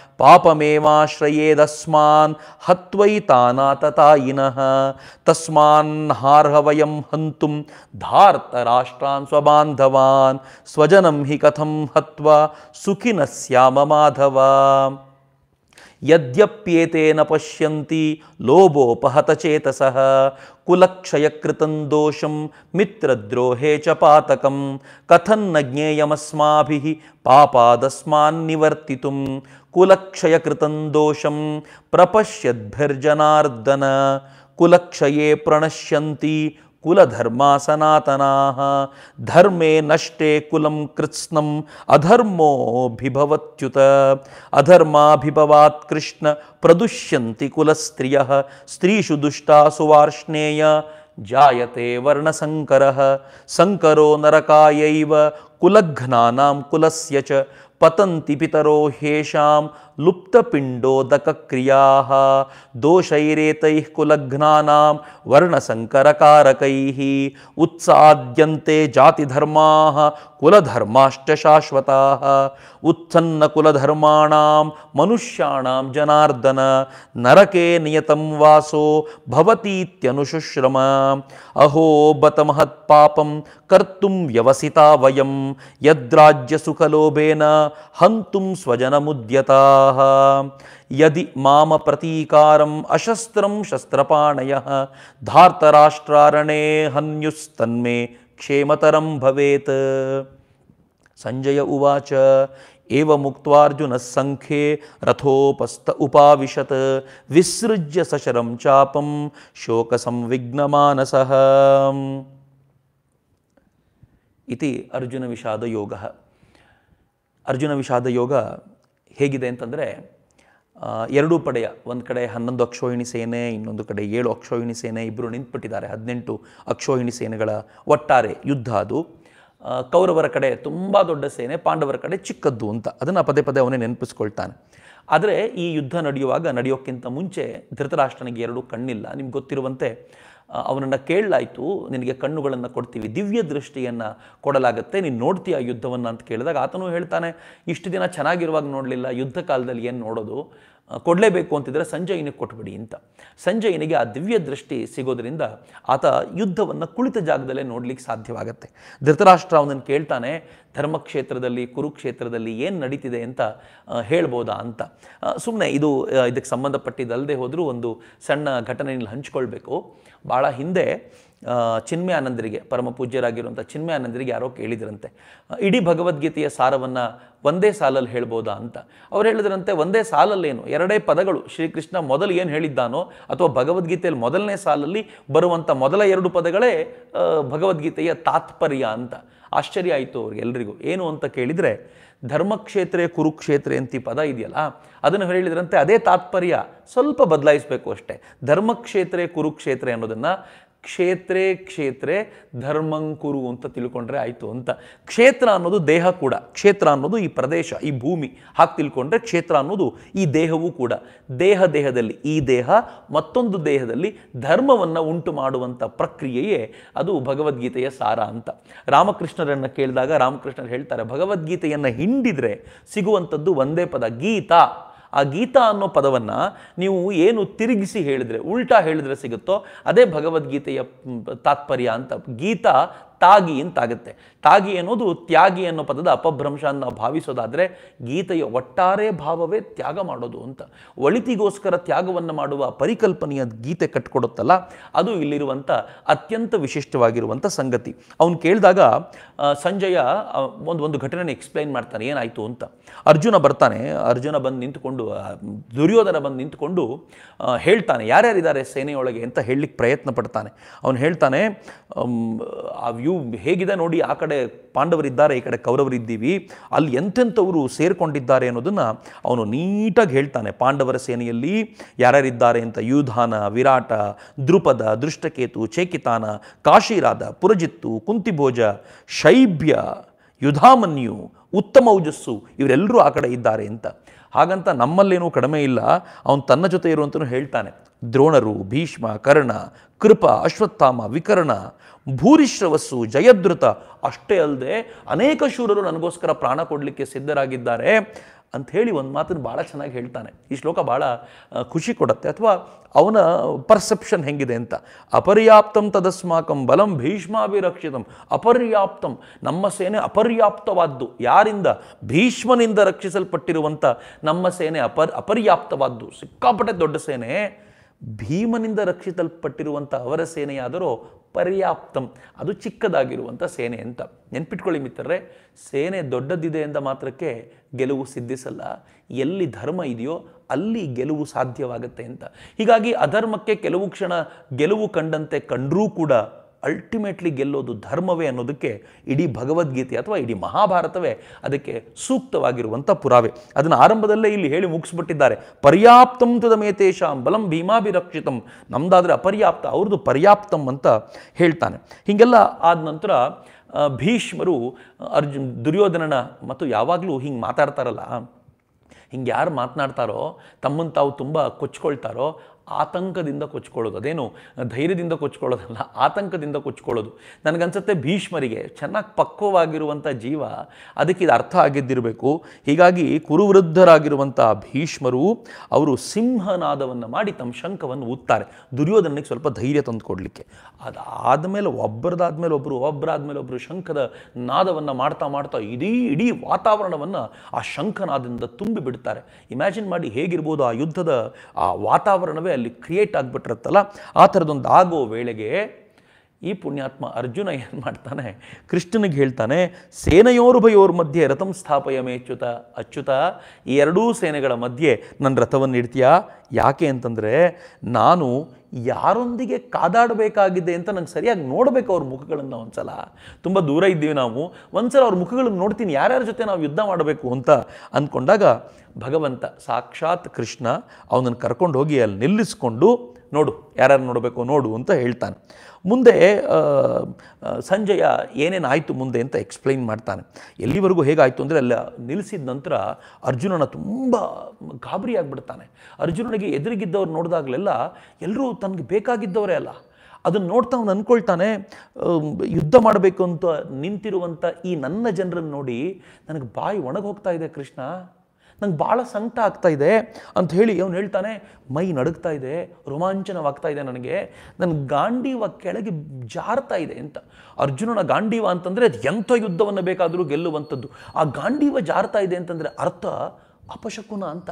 ಪಾಪಮೇವಾಶ್ರಯೇದಸ್ಮಾನ್ ಹತ್ವೈತಾನಾತತಾಯಿನಃ ತಸ್ಮಾನ್ ಹಾರ್ಹ ವಯಂ ಹಂತುಂ ಧಾರ್ತರಾಷ್ಟ್ರಾನ್ ಸ್ವಬಾಂಧವಾನ್ ಸ್ವಜನಂ ಹಿ ಕಥಂ ಹತ್ವ ಸುಖಿನ ಸ್ಯಾಮ ಮಾಧವ ಯದ್ಯಪ್ಯೇತೇನ ಪಶ್ಯಂತಿ ಲೋಭೋಪಹತಚೇತಸಃ ಕುಲಕ್ಷಯಕೃತಂ ದೋಷಂ ಮಿತ್ರದ್ರೋಹೇ ಚ ಪಾತಕಂ ಕಥನ್ನ ಜ್ಞೇಯಮಸ್ಮಾಭಿः ಪಾಪಾದಸ್ಮಾನ್ನಿವರ್ತಿತುಂ ಕುಲಕ್ಷಯಕೃತಂ ದೋಷಂ ಪ್ರಪಶ್ಯದ್ಭಿರ್ಜನಾರ್ದನ ಕುಲಕ್ಷಯೇ ಪ್ರಣಶ್ಯಂತಿ ಕುಲಧರ್ಮ ಸನಾತನಾಃ ಧರ್ಮೇ ನಷ್ಟೇ ಕುಲಂ ಕೃತ್ಸ್ನಂ ಅಧರ್ಮೋಭಿಭವತ್ಯುತ ಅಧರ್ಮಾಭಿಭವಾತ್ ಕೃಷ್ಣ ಪ್ರದುಷ್ಯಂತಿ ಕುಲಸ್ತ್ರಿಯಃ ಸ್ತ್ರೀಷು ದುಷ್ಟಾಸು ವಾರ್ಷ್ಣೇಯ ಜಾಯತೆ ವರ್ಣಸಂಕರಃ ಸಂಕರೋ ನರಕಾಯೈವ ಕುಲಘ್ನಾನಾಂ ಕುಲಸ್ಯ ಚ ಪತಂತಿ ಪಿತರೋ ಹೇಷಾಂ ಲುಪ್ತಪಿಂಡೋದಕಕ್ರಿಯಾ ದೋಷೈರೇತೈಃ ಕುಲಘ್ನಾನಾಂ ವರ್ಣಸಂಕರಕಾರಕೈಃ ಉತ್ಸಾದ್ಯಂತೆ ಜಾತಿಧರ್ಮಾಃ ಕುಲಧರ್ಮಾಶ್ಚ ಶಾಶ್ವತಾಃ ಉತ್ಸನ್ನಕುಲಧರ್ಮಾಣಾಂ ಮನುಷ್ಯಾಣಾಂ ಜನಾರ್ದನ ನರಕೆ ನಿಯತಂ ವಾಸೋ ಭವತೀತ್ಯನುಶುಶ್ರಮ ಅಹೋ ಬತ ಮಹತ್ಪಾಪಂ ಕರ್ತುಂ ವ್ಯವಸಿತಾ ವಯಂ ಯದ್ರಾಜ್ಯಸುಖಲೋಭೇನ ಹಂತುಂ ಸ್ವಜನಮುದ್ಯತಾಃ ಯದಿ ಮಾಮ ಪ್ರತೀಕಾರಂ ಅಶಸ್ತ್ರಂ ಶಸ್ತ್ರಪಾಣಯಃ ಧಾರ್ತರಾಷ್ಟ್ರಾರಣೇ ಹನ್ಯುಸ್ತನ್ಮೇ ಕ್ಷೇಮತರಂ ಭವೇತ್ ಸಂಜಯ ಉವಾಚ ಏವ ಮುಕ್ತ್ವಾರ್ಜುನ ಸಂಖ್ಯೆ ರಥೋಪಸ್ಥ ಉಪಾವಿಶತ್ ವಿಸೃಜ್ಯ ಸಶರಂ ಚಾಪಂ ಶೋಕ ಸಂವಿಘ್ನಮಾನಸಃ ಇತಿ ಅರ್ಜುನ ವಿಷಾದ ಯೋಗ ಅರ್ಜುನ ವಿಷಾದ ಯೋಗ ಹೇಗಿದೆ ಅಂತಂದರೆ ಎರಡೂ ಪಡೆಯ ಒಂದು ಕಡೆ ಹನ್ನೊಂದು ಅಕ್ಷೋಹಿಣಿ ಸೇನೆ ಇನ್ನೊಂದು ಕಡೆ ಏಳು ಅಕ್ಷೋಹಿಣಿ ಸೇನೆ ಇಬ್ಬರು ನಿಂತುಬಿಟ್ಟಿದ್ದಾರೆ ಹದಿನೆಂಟು ಅಕ್ಷೋಹಿಣಿ ಸೇನೆಗಳ ಒಟ್ಟಾರೆ ಯುದ್ಧ ಅದು ಆ, ಕೌರವರ ಕಡೆ ತುಂಬ ದೊಡ್ಡ ಸೇನೆ ಪಾಂಡವರ ಕಡೆ ಚಿಕ್ಕದ್ದು ಅಂತ ಅದನ್ನು ಪದೇ ಪದೇ ಅವನೇ ನೆನಪಿಸ್ಕೊಳ್ತಾನೆ ಆದರೆ ಈ ಯುದ್ಧ ನಡೆಯುವಾಗ ನಡೆಯೋಕ್ಕಿಂತ ಮುಂಚೆ ಧೃತರಾಷ್ಟ್ರನಿಗೆ ಎರಡು ಕಣ್ಣಿಲ್ಲ ನಿಮ್ಗೆ ಗೊತ್ತಿರುವಂತೆ ಅವನನ್ನು ಕೇಳಲಾಯಿತು ನಿನಗೆ ಕಣ್ಣುಗಳನ್ನು ಕೊಡ್ತೀವಿ ದಿವ್ಯ ದೃಷ್ಟಿಯನ್ನು ಕೊಡಲಾಗುತ್ತೆ ನೀನು ನೋಡ್ತೀಯ ಆ ಯುದ್ಧವನ್ನು ಅಂತ ಕೇಳಿದಾಗ ಆತನು ಹೇಳ್ತಾನೆ ಇಷ್ಟು ದಿನ ಚೆನ್ನಾಗಿರುವಾಗ ನೋಡಲಿಲ್ಲ ಯುದ್ಧ ಕಾಲದಲ್ಲಿ ಏನು ನೋಡೋದು ಆ, ಕೊಡಲೇಬೇಕು ಅಂತಿದ್ರೆ ಸಂಜಯನಿಗೆ ಕೊಟ್ಬಿಡಿ ಅಂತ ಸಂಜಯನಿಗೆ ಆ ದಿವ್ಯ ದೃಷ್ಟಿ ಸಿಗೋದ್ರಿಂದ ಆತ ಯುದ್ಧವನ್ನು ಕುಳಿತ ಜಾಗದಲ್ಲೇ ನೋಡ್ಲಿಕ್ಕೆ ಸಾಧ್ಯವಾಗತ್ತೆ ಧೃತರಾಷ್ಟ್ರ ಅವನನ್ನು ಕೇಳ್ತಾನೆ ಧರ್ಮಕ್ಷೇತ್ರದಲ್ಲಿ ಕುರುಕ್ಷೇತ್ರದಲ್ಲಿ ಏನು ನಡೀತಿದೆ ಅಂತ ಆ, ಹೇಳ್ಬೋದಾ ಅಂತ ಸುಮ್ಮನೆ ಇದು ಆ, ಇದಕ್ಕೆ ಸಂಬಂಧಪಟ್ಟಿದ್ದಲ್ಲದೆ ಹೋದರೂ ಒಂದು ಸಣ್ಣ ಘಟನೆಯಲ್ಲಿ ಹಂಚ್ಕೊಳ್ಬೇಕು ಭಾಳ ಹಿಂದೆ ಆ, ಚಿನ್ಮಯಾನಂದರಿಗೆ ಪರಮ ಪೂಜ್ಯರಾಗಿರುವಂಥ ಚಿನ್ಮಯಾನಂದರಿಗೆ ಯಾರೋ ಕೇಳಿದ್ರಂತೆ ಆ, ಇಡೀ ಭಗವದ್ಗೀತೆಯ ಸಾರವನ್ನು ಒಂದೇ ಸಾಲಲ್ಲಿ ಹೇಳ್ಬೋದಾ ಅಂತ ಅವ್ರು ಹೇಳಿದ್ರಂತೆ ಒಂದೇ ಸಾಲಲ್ಲೇನು ಎರಡೇ ಪದಗಳು ಶ್ರೀಕೃಷ್ಣ ಮೊದಲು ಏನು ಹೇಳಿದ್ದಾನೋ ಅಥವಾ ಭಗವದ್ಗೀತೆಯಲ್ಲಿ ಮೊದಲನೇ ಸಾಲಲ್ಲಿ ಬರುವಂಥ ಮೊದಲ ಎರಡು ಪದಗಳೇ ಆ, ಭಗವದ್ಗೀತೆಯ ತಾತ್ಪರ್ಯ ಅಂತ ಆಶ್ಚರ್ಯ ಆಯಿತು ಅವ್ರಿಗೆಲ್ರಿಗೂ ಏನು ಅಂತ ಕೇಳಿದರೆ ಧರ್ಮಕ್ಷೇತ್ರ ಕುರುಕ್ಷೇತ್ರ ಅಂತ ಈ ಪದ ಇದೆಯಲ್ಲ ಅದನ್ನು ಹೇಳಿದ್ರಂತೆ ಅದೇ ತಾತ್ಪರ್ಯ ಸ್ವಲ್ಪ ಬದಲಾಯಿಸಬೇಕು ಅಷ್ಟೇ ಧರ್ಮಕ್ಷೇತ್ರ ಕುರುಕ್ಷೇತ್ರ ಅನ್ನೋದನ್ನು ಕ್ಷೇತ್ರೇ ಕ್ಷೇತ್ರೇ ಧರ್ಮಂಕುರು ಅಂತ ತಿಳ್ಕೊಂಡ್ರೆ ಆಯಿತು ಅಂತ ಕ್ಷೇತ್ರ ಅನ್ನೋದು ದೇಹ ಕೂಡ ಕ್ಷೇತ್ರ ಅನ್ನೋದು ಈ ಪ್ರದೇಶ ಈ ಭೂಮಿ ಹಾಗೆ ತಿಳ್ಕೊಂಡ್ರೆ ಕ್ಷೇತ್ರ ಅನ್ನೋದು ಈ ದೇಹವೂ ಕೂಡ ದೇಹ ದೇಹದಲ್ಲಿ ಈ ದೇಹ ಮತ್ತೊಂದು ದೇಹದಲ್ಲಿ ಧರ್ಮವನ್ನು ಉಂಟು ಮಾಡುವಂಥ ಪ್ರಕ್ರಿಯೆಯೇ ಅದು ಭಗವದ್ಗೀತೆಯ ಸಾರ ಅಂತ ರಾಮಕೃಷ್ಣರನ್ನು ಕೇಳಿದಾಗ ರಾಮಕೃಷ್ಣರು ಹೇಳ್ತಾರೆ ಭಗವದ್ಗೀತೆಯನ್ನು ಹಿಂಡಿದ್ರೆ ಸಿಗುವಂಥದ್ದು ಒಂದೇ ಪದ ಗೀತಾ ಆ ಗೀತಾ ಅನ್ನೋ ಪದವನ್ನು ನೀವು ಏನು ತಿರುಗಿಸಿ ಹೇಳಿದ್ರೆ ಉಲ್ಟಾ ಹೇಳಿದ್ರೆ ಸಿಗುತ್ತೋ ಅದೇ ಭಗವದ್ಗೀತೆಯ ಮ್, ತಾತ್ಪರ್ಯ ಅಂತ ಗೀತಾ ತಾಗಿ ಅಂತಾಗುತ್ತೆ ತಾಗಿ ಅನ್ನೋದು ತ್ಯಾಗಿ ಅನ್ನೋ ಪದದ ಅಪಭ್ರಂಶ ಅಂತ ನಾವು ಭಾವಿಸೋದಾದರೆ ಗೀತೆಯ ಒಟ್ಟಾರೆ ಭಾವವೇ ತ್ಯಾಗ ಮಾಡೋದು ಅಂತ ಒಳಿತಿಗೋಸ್ಕರ ತ್ಯಾಗವನ್ನು ಮಾಡುವ ಪರಿಕಲ್ಪನೆಯ ಗೀತೆ ಕಟ್ಕೊಡುತ್ತಲ್ಲ ಅದು ಇಲ್ಲಿರುವಂಥ ಅತ್ಯಂತ ವಿಶಿಷ್ಟವಾಗಿರುವಂಥ ಸಂಗತಿ ಅವನು ಕೇಳಿದಾಗ ಆ, ಸಂಜಯ ಆ, ಒಂದು ಒಂದು ಘಟನೆನ ಎಕ್ಸ್ಪ್ಲೈನ್ ಮಾಡ್ತಾನೆ ಏನಾಯಿತು ಅಂತ ಅರ್ಜುನ ಬರ್ತಾನೆ ಅರ್ಜುನ ಬಂದು ನಿಂತ್ಕೊಂಡು ಆ, ದುರ್ಯೋಧನ ಬಂದು ನಿಂತ್ಕೊಂಡು ಆ, ಹೇಳ್ತಾನೆ ಯಾರ್ಯಾರಿದ್ದಾರೆ ಸೇನೆಯೊಳಗೆ ಅಂತ ಹೇಳಲಿಕ್ಕೆ ಪ್ರಯತ್ನ ಪಡ್ತಾನೆ ಅವನು ಹೇಳ್ತಾನೆ ಅಮ್, ಆ ವ್ಯೂ ಹೇಗಿದೆ ನೋಡಿ ಆ ಕಡೆ ಪಾಂಡವರಿದ್ದಾರೆ ಈ ಕಡೆ ಕೌರವರಿದ್ದೀವಿ ಅಲ್ಲಿ ಎಂತೆಂಥವರು ಸೇರಿಕೊಂಡಿದ್ದಾರೆ ಅನ್ನೋದನ್ನು ಅವನು ನೀಟಾಗಿ ಹೇಳ್ತಾನೆ ಪಾಂಡವರ ಸೇನೆಯಲ್ಲಿ ಯಾರ್ಯಾರಿದ್ದಾರೆ ಅಂತ ಯೂಧಾನ ವಿರಾಟ ದೃಪದ ದೃಷ್ಟಕೇತು ಚೇಕಿತಾನ ಕಾಶಿರಾದ ಪುರಜಿತ್ತು ಕುಂತಿಭೋಜ ಶೈಬ್ಯ ಯುಧಾಮನ್ಯು ಉತ್ತಮ ಔಜಸ್ಸು ಇವರೆಲ್ಲರೂ ಆ ಕಡೆ ಇದ್ದಾರೆ ಅಂತ ಹಾಗಂತ ನಮ್ಮಲ್ಲೇನೂ ಕಡಿಮೆ ಇಲ್ಲ ಅವನು ತನ್ನ ಜೊತೆ ಇರುವಂತನೂ ಹೇಳ್ತಾನೆ ದ್ರೋಣರು ಭೀಷ್ಮ ಕರ್ಣ ಕೃಪ ಅಶ್ವತ್ಥಾಮ ವಿಕರ್ಣ ಭೂರಿಶ್ರವಸ್ಸು ಜಯದ್ರುತ ಅಷ್ಟೇ ಅಲ್ಲದೆ ಅನೇಕ ಶೂರರು ನನಗೋಸ್ಕರ ಪ್ರಾಣ ಕೊಡಲಿಕ್ಕೆ ಸಿದ್ಧರಾಗಿದ್ದಾರೆ ಅಂತ ಹೇಳಿ ಒಂದು ಮಾತನ್ನು ಭಾಳ ಚೆನ್ನಾಗಿ ಹೇಳ್ತಾನೆ ಈ ಶ್ಲೋಕ ಭಾಳ ಆ, ಖುಷಿ ಕೊಡುತ್ತೆ ಅಥವಾ ಅವನ ಪರ್ಸೆಪ್ಷನ್ ಹೆಂಗಿದೆ ಅಂತ ಅಪರ್ಯಾಪ್ತಂ ತದಸ್ಮಾಕಂ ಬಲಂ ಭೀಷ್ಮಾಭಿರಕ್ಷಿತಂ ಅಪರ್ಯಾಪ್ತಂ ನಮ್ಮ ಸೇನೆ ಅಪರ್ಯಾಪ್ತವಾದ್ದು ಯಾರಿಂದ ಭೀಷ್ಮನಿಂದ ರಕ್ಷಿಸಲ್ಪಟ್ಟಿರುವಂಥ ನಮ್ಮ ಸೇನೆ ಅಪರ್ ಅಪರ್ಯಾಪ್ತವಾದ್ದು ಸಿಕ್ಕಾಪಟ್ಟೆ ದೊಡ್ಡ ಸೇನೆ ಭೀಮನಿಂದ ರಕ್ಷಿಸಲ್ಪಟ್ಟಿರುವಂಥ ಅವರ ಸೇನೆಯಾದರೂ ಪರ್ಯಾಪ್ತಂ ಅದು ಚಿಕ್ಕದಾಗಿರುವಂಥ ಸೇನೆ ಅಂತ ನೆನ್ಪಿಟ್ಕೊಳ್ಳಿ ಮಿತ್ರರೇ ಸೇನೆ ದೊಡ್ಡದಿದೆ ಎಂದ ಮಾತ್ರಕ್ಕೆ ಗೆಲುವು ಸಿದ್ಧಿಸಲ್ಲ ಎಲ್ಲಿ ಧರ್ಮ ಇದೆಯೋ ಅಲ್ಲಿ ಗೆಲುವು ಸಾಧ್ಯವಾಗುತ್ತೆ ಅಂತ ಹೀಗಾಗಿ ಅಧರ್ಮಕ್ಕೆ ಕೆಲವು ಕ್ಷಣ ಗೆಲುವು ಕಂಡಂತೆ ಕಂಡರೂ ಕೂಡ ಅಲ್ಟಿಮೇಟ್ಲಿ ಗೆಲ್ಲೋದು ಧರ್ಮವೇ ಅನ್ನೋದಕ್ಕೆ ಇಡೀ ಭಗವದ್ಗೀತೆ ಅಥವಾ ಇಡೀ ಮಹಾಭಾರತವೇ ಅದಕ್ಕೆ ಸೂಕ್ತವಾಗಿರುವಂಥ ಪುರಾವೆ ಅದನ್ನು ಆರಂಭದಲ್ಲೇ ಇಲ್ಲಿ ಹೇಳಿ ಮುಗಿಸ್ಬಿಟ್ಟಿದ್ದಾರೆ ಪರ್ಯಾಪ್ತಂ ತುದ ಮೇತೇಶಾಂ ಬಲಂ ಭೀಮಾಭಿರಕ್ಷಿತಂ ನಮ್ದಾದ್ರೆ ಅಪರ್ಯಾಪ್ತ ಅವ್ರದ್ದು ಪರ್ಯಾಪ್ತಂ ಅಂತ ಹೇಳ್ತಾನೆ ಹೀಗೆಲ್ಲ ಆದ ನಂತರ ಆ, ಭೀಷ್ಮರು ಅರ್ಜುನ್ ದುರ್ಯೋಧನನ ಮತ್ತು ಯಾವಾಗಲೂ ಹಿಂಗೆ ಮಾತಾಡ್ತಾರಲ್ಲ ಹಿಂಗೆ ಯಾರು ಮಾತನಾಡ್ತಾರೋ ತಮ್ಮನ್ನು ತಾವು ತುಂಬ ಕೊಚ್ಕೊಳ್ತಾರೋ ಆತಂಕದಿಂದ ಕೊಚ್ಕೊಳ್ಳೋದು ಅದೇನು ಧೈರ್ಯದಿಂದ ಕೊಚ್ಕೊಳ್ಳೋದಲ್ಲ ಆತಂಕದಿಂದ ಕೊಚ್ಕೊಳ್ಳೋದು ನನಗನ್ಸುತ್ತೆ ಭೀಷ್ಮರಿಗೆ ಚೆನ್ನಾಗಿ ಪಕ್ವವಾಗಿರುವಂಥ ಜೀವ ಅದಕ್ಕೆ ಇದು ಅರ್ಥ ಆಗಿದ್ದಿರಬೇಕು ಹೀಗಾಗಿ ಕುರುವೃದ್ಧರಾಗಿರುವಂಥ ಭೀಷ್ಮರು ಅವರು ಸಿಂಹನಾದವನ್ನು ಮಾಡಿ ತಮ್ಮ ಶಂಖವನ್ನು ಊದ್ತಾರೆ ದುರ್ಯೋಧನಿಗೆ ಸ್ವಲ್ಪ ಧೈರ್ಯ ತಂದು ಕೊಡಲಿಕ್ಕೆ ಅದಾದಮೇಲೆ ಒಬ್ಬರದಾದ್ಮೇಲೆ ಒಬ್ಬರು ಒಬ್ಬರಾದ್ಮೇಲೆ ಒಬ್ಬರು ಶಂಖದ ನಾದವನ್ನು ಮಾಡ್ತಾ ಮಾಡ್ತಾ ಇಡೀ ಇಡೀ ವಾತಾವರಣವನ್ನು ಆ ಶಂಖನಾದದಿಂದ ತುಂಬಿ ಬಿಡ್ತಾರೆ ಇಮ್ಯಾಜಿನ್ ಮಾಡಿ ಹೇಗಿರ್ಬೋದು ಆ ಯುದ್ಧದ ಆ ವಾತಾವರಣವೇ ಅಲ್ಲಿ ಕ್ರಿಯೇಟ್ ಆಗಿಬಿಟ್ಟಿರುತ್ತಲ್ಲ ಆ ಥರದೊಂದು ಆಗೋ ವೇಳೆಗೆ ಈ ಪುಣ್ಯಾತ್ಮ ಅರ್ಜುನ ಏನು ಮಾಡ್ತಾನೆ ಕೃಷ್ಣನಿಗೆ ಹೇಳ್ತಾನೆ ಸೇನೆಯೋರುಭಯೋರ್ ಮಧ್ಯೆ ರಥಂ ಸ್ಥಾಪಯ ಮೇಚ್ಯುತ ಅಚ್ಯುತ ಈ ಎರಡೂ ಸೇನೆಗಳ ಮಧ್ಯೆ ನನ್ನ ರಥವನ್ನು ಇಡ್ತೀಯಾ ಯಾಕೆ ಅಂತಂದರೆ ನಾನು ಯಾರೊಂದಿಗೆ ಕಾದಾಡಬೇಕಾಗಿದೆ ಅಂತ ನಂಗೆ ಸರಿಯಾಗಿ ನೋಡಬೇಕು ಅವ್ರ ಮುಖಗಳನ್ನು ಒಂದ್ಸಲ ತುಂಬ ದೂರ ಇದ್ದೀವಿ ನಾವು ಒಂದ್ಸಲ ಅವ್ರ ಮುಖಗಳನ್ನು ನೋಡ್ತೀನಿ ಯಾರ್ಯಾರ ಜೊತೆ ನಾವು ಯುದ್ಧ ಮಾಡಬೇಕು ಅಂತ ಅಂದ್ಕೊಂಡಾಗ ಭಗವಂತ ಸಾಕ್ಷಾತ್ ಕೃಷ್ಣ ಅವನನ್ನು ಕರ್ಕೊಂಡು ಹೋಗಿ ಅಲ್ಲಿ ನಿಲ್ಲಿಸ್ಕೊಂಡು ನೋಡು ಯಾರ್ಯಾರು ನೋಡಬೇಕು ನೋಡು ಅಂತ ಹೇಳ್ತಾನೆ ಮುಂದೆ ಆ, ಆ, ಸಂಜಯ ಏನೇನಾಯಿತು ಮುಂದೆ ಅಂತ ಎಕ್ಸ್ಪ್ಲೈನ್ ಮಾಡ್ತಾನೆ ಎಲ್ಲಿವರೆಗೂ ಹೇಗಾಯಿತು ಅಂದರೆ ಅಲ್ಲ ನಿಲ್ಲಿಸಿದ ನಂತರ ಅರ್ಜುನನ ತುಂಬ ಗಾಬರಿ ಆಗಿಬಿಡ್ತಾನೆ ಅರ್ಜುನನಿಗೆ ಎದುರಿಗಿದ್ದವ್ರು ನೋಡಿದಾಗಲೆಲ್ಲ ಎಲ್ಲರೂ ತನಗೆ ಬೇಕಾಗಿದ್ದವರೇ ಅಲ್ಲ ಅದನ್ನು ನೋಡ್ತಾ ಅವನು ಅಂದ್ಕೊಳ್ತಾನೆ ಆಮ್, ಯುದ್ಧ ಮಾಡಬೇಕು ಅಂತ ನಿಂತಿರುವಂಥ ಈ ನನ್ನ ಜನರನ್ನು ನೋಡಿ ನನಗೆ ಬಾಯಿ ಒಣಗಿ ಹೋಗ್ತಾ ಇದೆ ಕೃಷ್ಣ ನಂಗೆ ಭಾಳ ಸಂಕಟ ಆಗ್ತಾ ಇದೆ ಅಂತ ಹೇಳಿ ಅವನು ಹೇಳ್ತಾನೆ ಮೈ ನಡುಗ್ತಾ ಇದೆ ರೋಮಾಂಚನವಾಗ್ತಾ ಇದೆ ನನಗೆ ನನ್ನ ಗಾಂಡೀವ ಕೆಳಗೆ ಜಾರ್ತಾ ಇದೆ ಅಂತ ಅರ್ಜುನನ ಗಾಂಡೀವ ಅಂತಂದರೆ ಅದು ಎಂಥ ಯುದ್ಧವನ್ನು ಬೇಕಾದರೂ ಗೆಲ್ಲುವಂಥದ್ದು ಆ ಗಾಂಡೀವ ಜಾರ್ತಾ ಇದೆ ಅಂತಂದರೆ ಅರ್ಥ ಅಪಶಕುನ ಅಂತ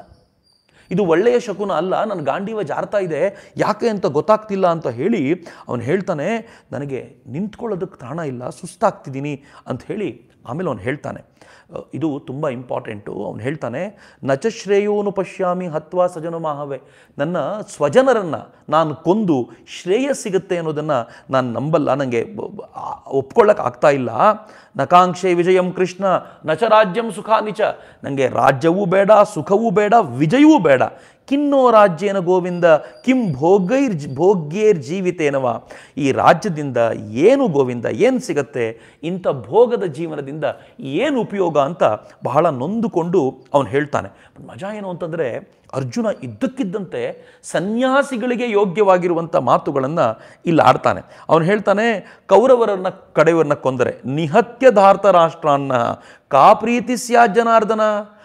ಇದು ಒಳ್ಳೆಯ ಶಕುನ ಅಲ್ಲ ನನ್ನ ಗಾಂಡೀವ ಜಾರ್ತಾ ಇದೆ ಯಾಕೆ ಅಂತ ಗೊತ್ತಾಗ್ತಿಲ್ಲ ಅಂತ ಹೇಳಿ ಅವನು ಹೇಳ್ತಾನೆ ನನಗೆ ನಿಂತ್ಕೊಳ್ಳೋದಕ್ಕೆ ತಾಣ ಇಲ್ಲ ಸುಸ್ತಾಗ್ತಿದ್ದೀನಿ ಅಂತ ಹೇಳಿ ಆಮೇಲೆ ಅವನು ಹೇಳ್ತಾನೆ ಅಹ್, ಇದು ತುಂಬ ಇಂಪಾರ್ಟೆಂಟು ಅವನು ಹೇಳ್ತಾನೆ ನಚ ಶ್ರೇಯೋನು ಪಶ್ಯಾಮಿ ಹತ್ವಾ ಸಜನ ಮಾಹವೆ ನನ್ನ ಸ್ವಜನರನ್ನು ನಾನು ಕೊಂದು ಶ್ರೇಯಸ್ ಸಿಗುತ್ತೆ ಅನ್ನೋದನ್ನು ನಾನು ನಂಬಲ್ಲ ನನಗೆ ಒಪ್ಕೊಳ್ಳೋಕೆ ಆಗ್ತಾ ಇಲ್ಲ ನಕಾಂಕ್ಷೆ ವಿಜಯಂ ಕೃಷ್ಣ ನಚ ರಾಜ್ಯಂ ಸುಖಾನಿಚ ನನಗೆ ರಾಜ್ಯವೂ ಬೇಡ ಸುಖವೂ ಬೇಡ ವಿಜಯವೂ ಬೇಡ ಕಿನ್ನೋ ರಾಜ್ಯೇನ ಗೋವಿಂದ ಕಿಂ ಭೋಗೈರ್ ಭೋಗ್ಯೇರ್ ಜೀವಿತೇನವ ಈ ರಾಜ್ಯದಿಂದ ಏನು ಗೋವಿಂದ ಏನು ಸಿಗತ್ತೆ ಇಂಥ ಭೋಗದ ಜೀವನದಿಂದ ಏನು ಉಪಯೋಗ ಅಂತ ಬಹಳ ನೊಂದುಕೊಂಡು ಅವನು ಹೇಳ್ತಾನೆ ಮಜಾ ಏನು ಅಂತಂದರೆ ಅರ್ಜುನ ಇದ್ದಕ್ಕಿದ್ದಂತೆ ಸನ್ಯಾಸಿಗಳಿಗೆ ಯೋಗ್ಯವಾಗಿರುವಂಥ ಮಾತುಗಳನ್ನು ಇಲ್ಲಿ ಆಡ್ತಾನೆ ಅವನು ಹೇಳ್ತಾನೆ ಕೌರವರನ್ನ ಕಡೆಯವರನ್ನ ಕೊಂದರೆ ನಿಹತ್ಯ ಧಾರ್ತ ರಾಷ್ಟ್ರಾನ್ನ ಕಾ ಪ್ರೀತಿ ಸ್ಯಾತ್ ಜನಾರ್ದನ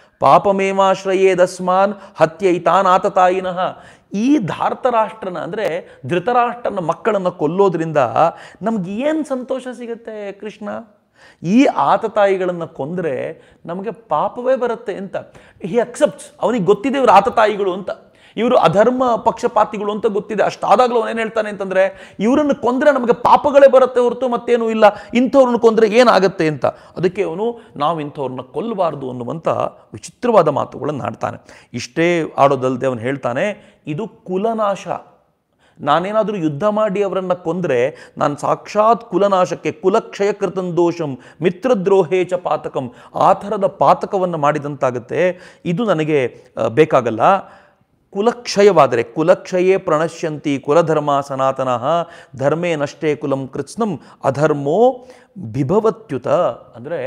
ಪಾಪಮೇವಾಶ್ರಯೇದಸ್ಮಾನ್ ಹತ್ಯೈತಾನಾತತಾಯಿನಃ ಈ ಧಾರ್ತರಾಷ್ಟ್ರನ ಅಂದರೆ ಧೃತರಾಷ್ಟ್ರನ ಮಕ್ಕಳನ್ನು ಕೊಲ್ಲೋದ್ರಿಂದ ನಮ್ಗೆ ಏನು ಸಂತೋಷ ಸಿಗುತ್ತೆ ಕೃಷ್ಣ ಈ ಆತತಾಯಿಗಳನ್ನು ಕೊಂದರೆ ನಮಗೆ ಪಾಪವೇ ಬರುತ್ತೆ ಅಂತ ಹಿ ಅಕ್ಸೆಪ್ಟ್ಸ್ ಅವನಿಗೆ ಗೊತ್ತಿದೆ ಇವರು ಆತತಾಯಿಗಳು ಅಂತ ಇವರು ಅಧರ್ಮ ಪಕ್ಷಪಾತಿಗಳು ಅಂತ ಗೊತ್ತಿದೆ ಅಷ್ಟಾದಾಗಲೂ ಅವನೇನು ಹೇಳ್ತಾನೆ ಅಂತಂದರೆ ಇವರನ್ನು ಕೊಂದರೆ ನಮಗೆ ಪಾಪಗಳೇ ಬರುತ್ತೆ ಹೊರತು ಮತ್ತೇನೂ ಇಲ್ಲ ಇಂಥವ್ರನ್ನ ಕೊಂದರೆ ಏನಾಗುತ್ತೆ ಅಂತ ಅದಕ್ಕೆ ಅವನು ನಾವು ಇಂಥವ್ರನ್ನ ಕೊಲ್ಲಬಾರ್ದು ಅನ್ನುವಂಥ ವಿಚಿತ್ರವಾದ ಮಾತುಗಳನ್ನು ಆಡ್ತಾನೆ ಇಷ್ಟೇ ಆಡೋದಲ್ಲದೆ ಅವನು ಹೇಳ್ತಾನೆ ಇದು ಕುಲನಾಶ ನಾನೇನಾದರೂ ಯುದ್ಧ ಮಾಡಿ ಅವರನ್ನು ಕೊಂದರೆ ನಾನು ಸಾಕ್ಷಾತ್ ಕುಲನಾಶಕ್ಕೆ ಕುಲಕ್ಷಯಕೃತನ್ ದೋಷಂ ಮಿತ್ರದ್ರೋಹೇ ಚ ಪಾತಕಂ ಆ ಥರದ ಪಾತಕವನ್ನು ಮಾಡಿದಂತಾಗುತ್ತೆ ಇದು ನನಗೆ ಆ, ಬೇಕಾಗಲ್ಲ ಕುಲಕ್ಷಯವಾದರೆ ಕುಲಕ್ಷಯೇ ಪ್ರಣಶ್ಯಂತಿ ಕುಲಧರ್ಮ ಸನಾತನಃ ಧರ್ಮೇ ನಷ್ಟೇ ಕುಲಂ ಕೃತ್ಸ್ನಂ ಅಧರ್ಮೋ ಬಿಭವತ್ಯುತ ಅಂದರೆ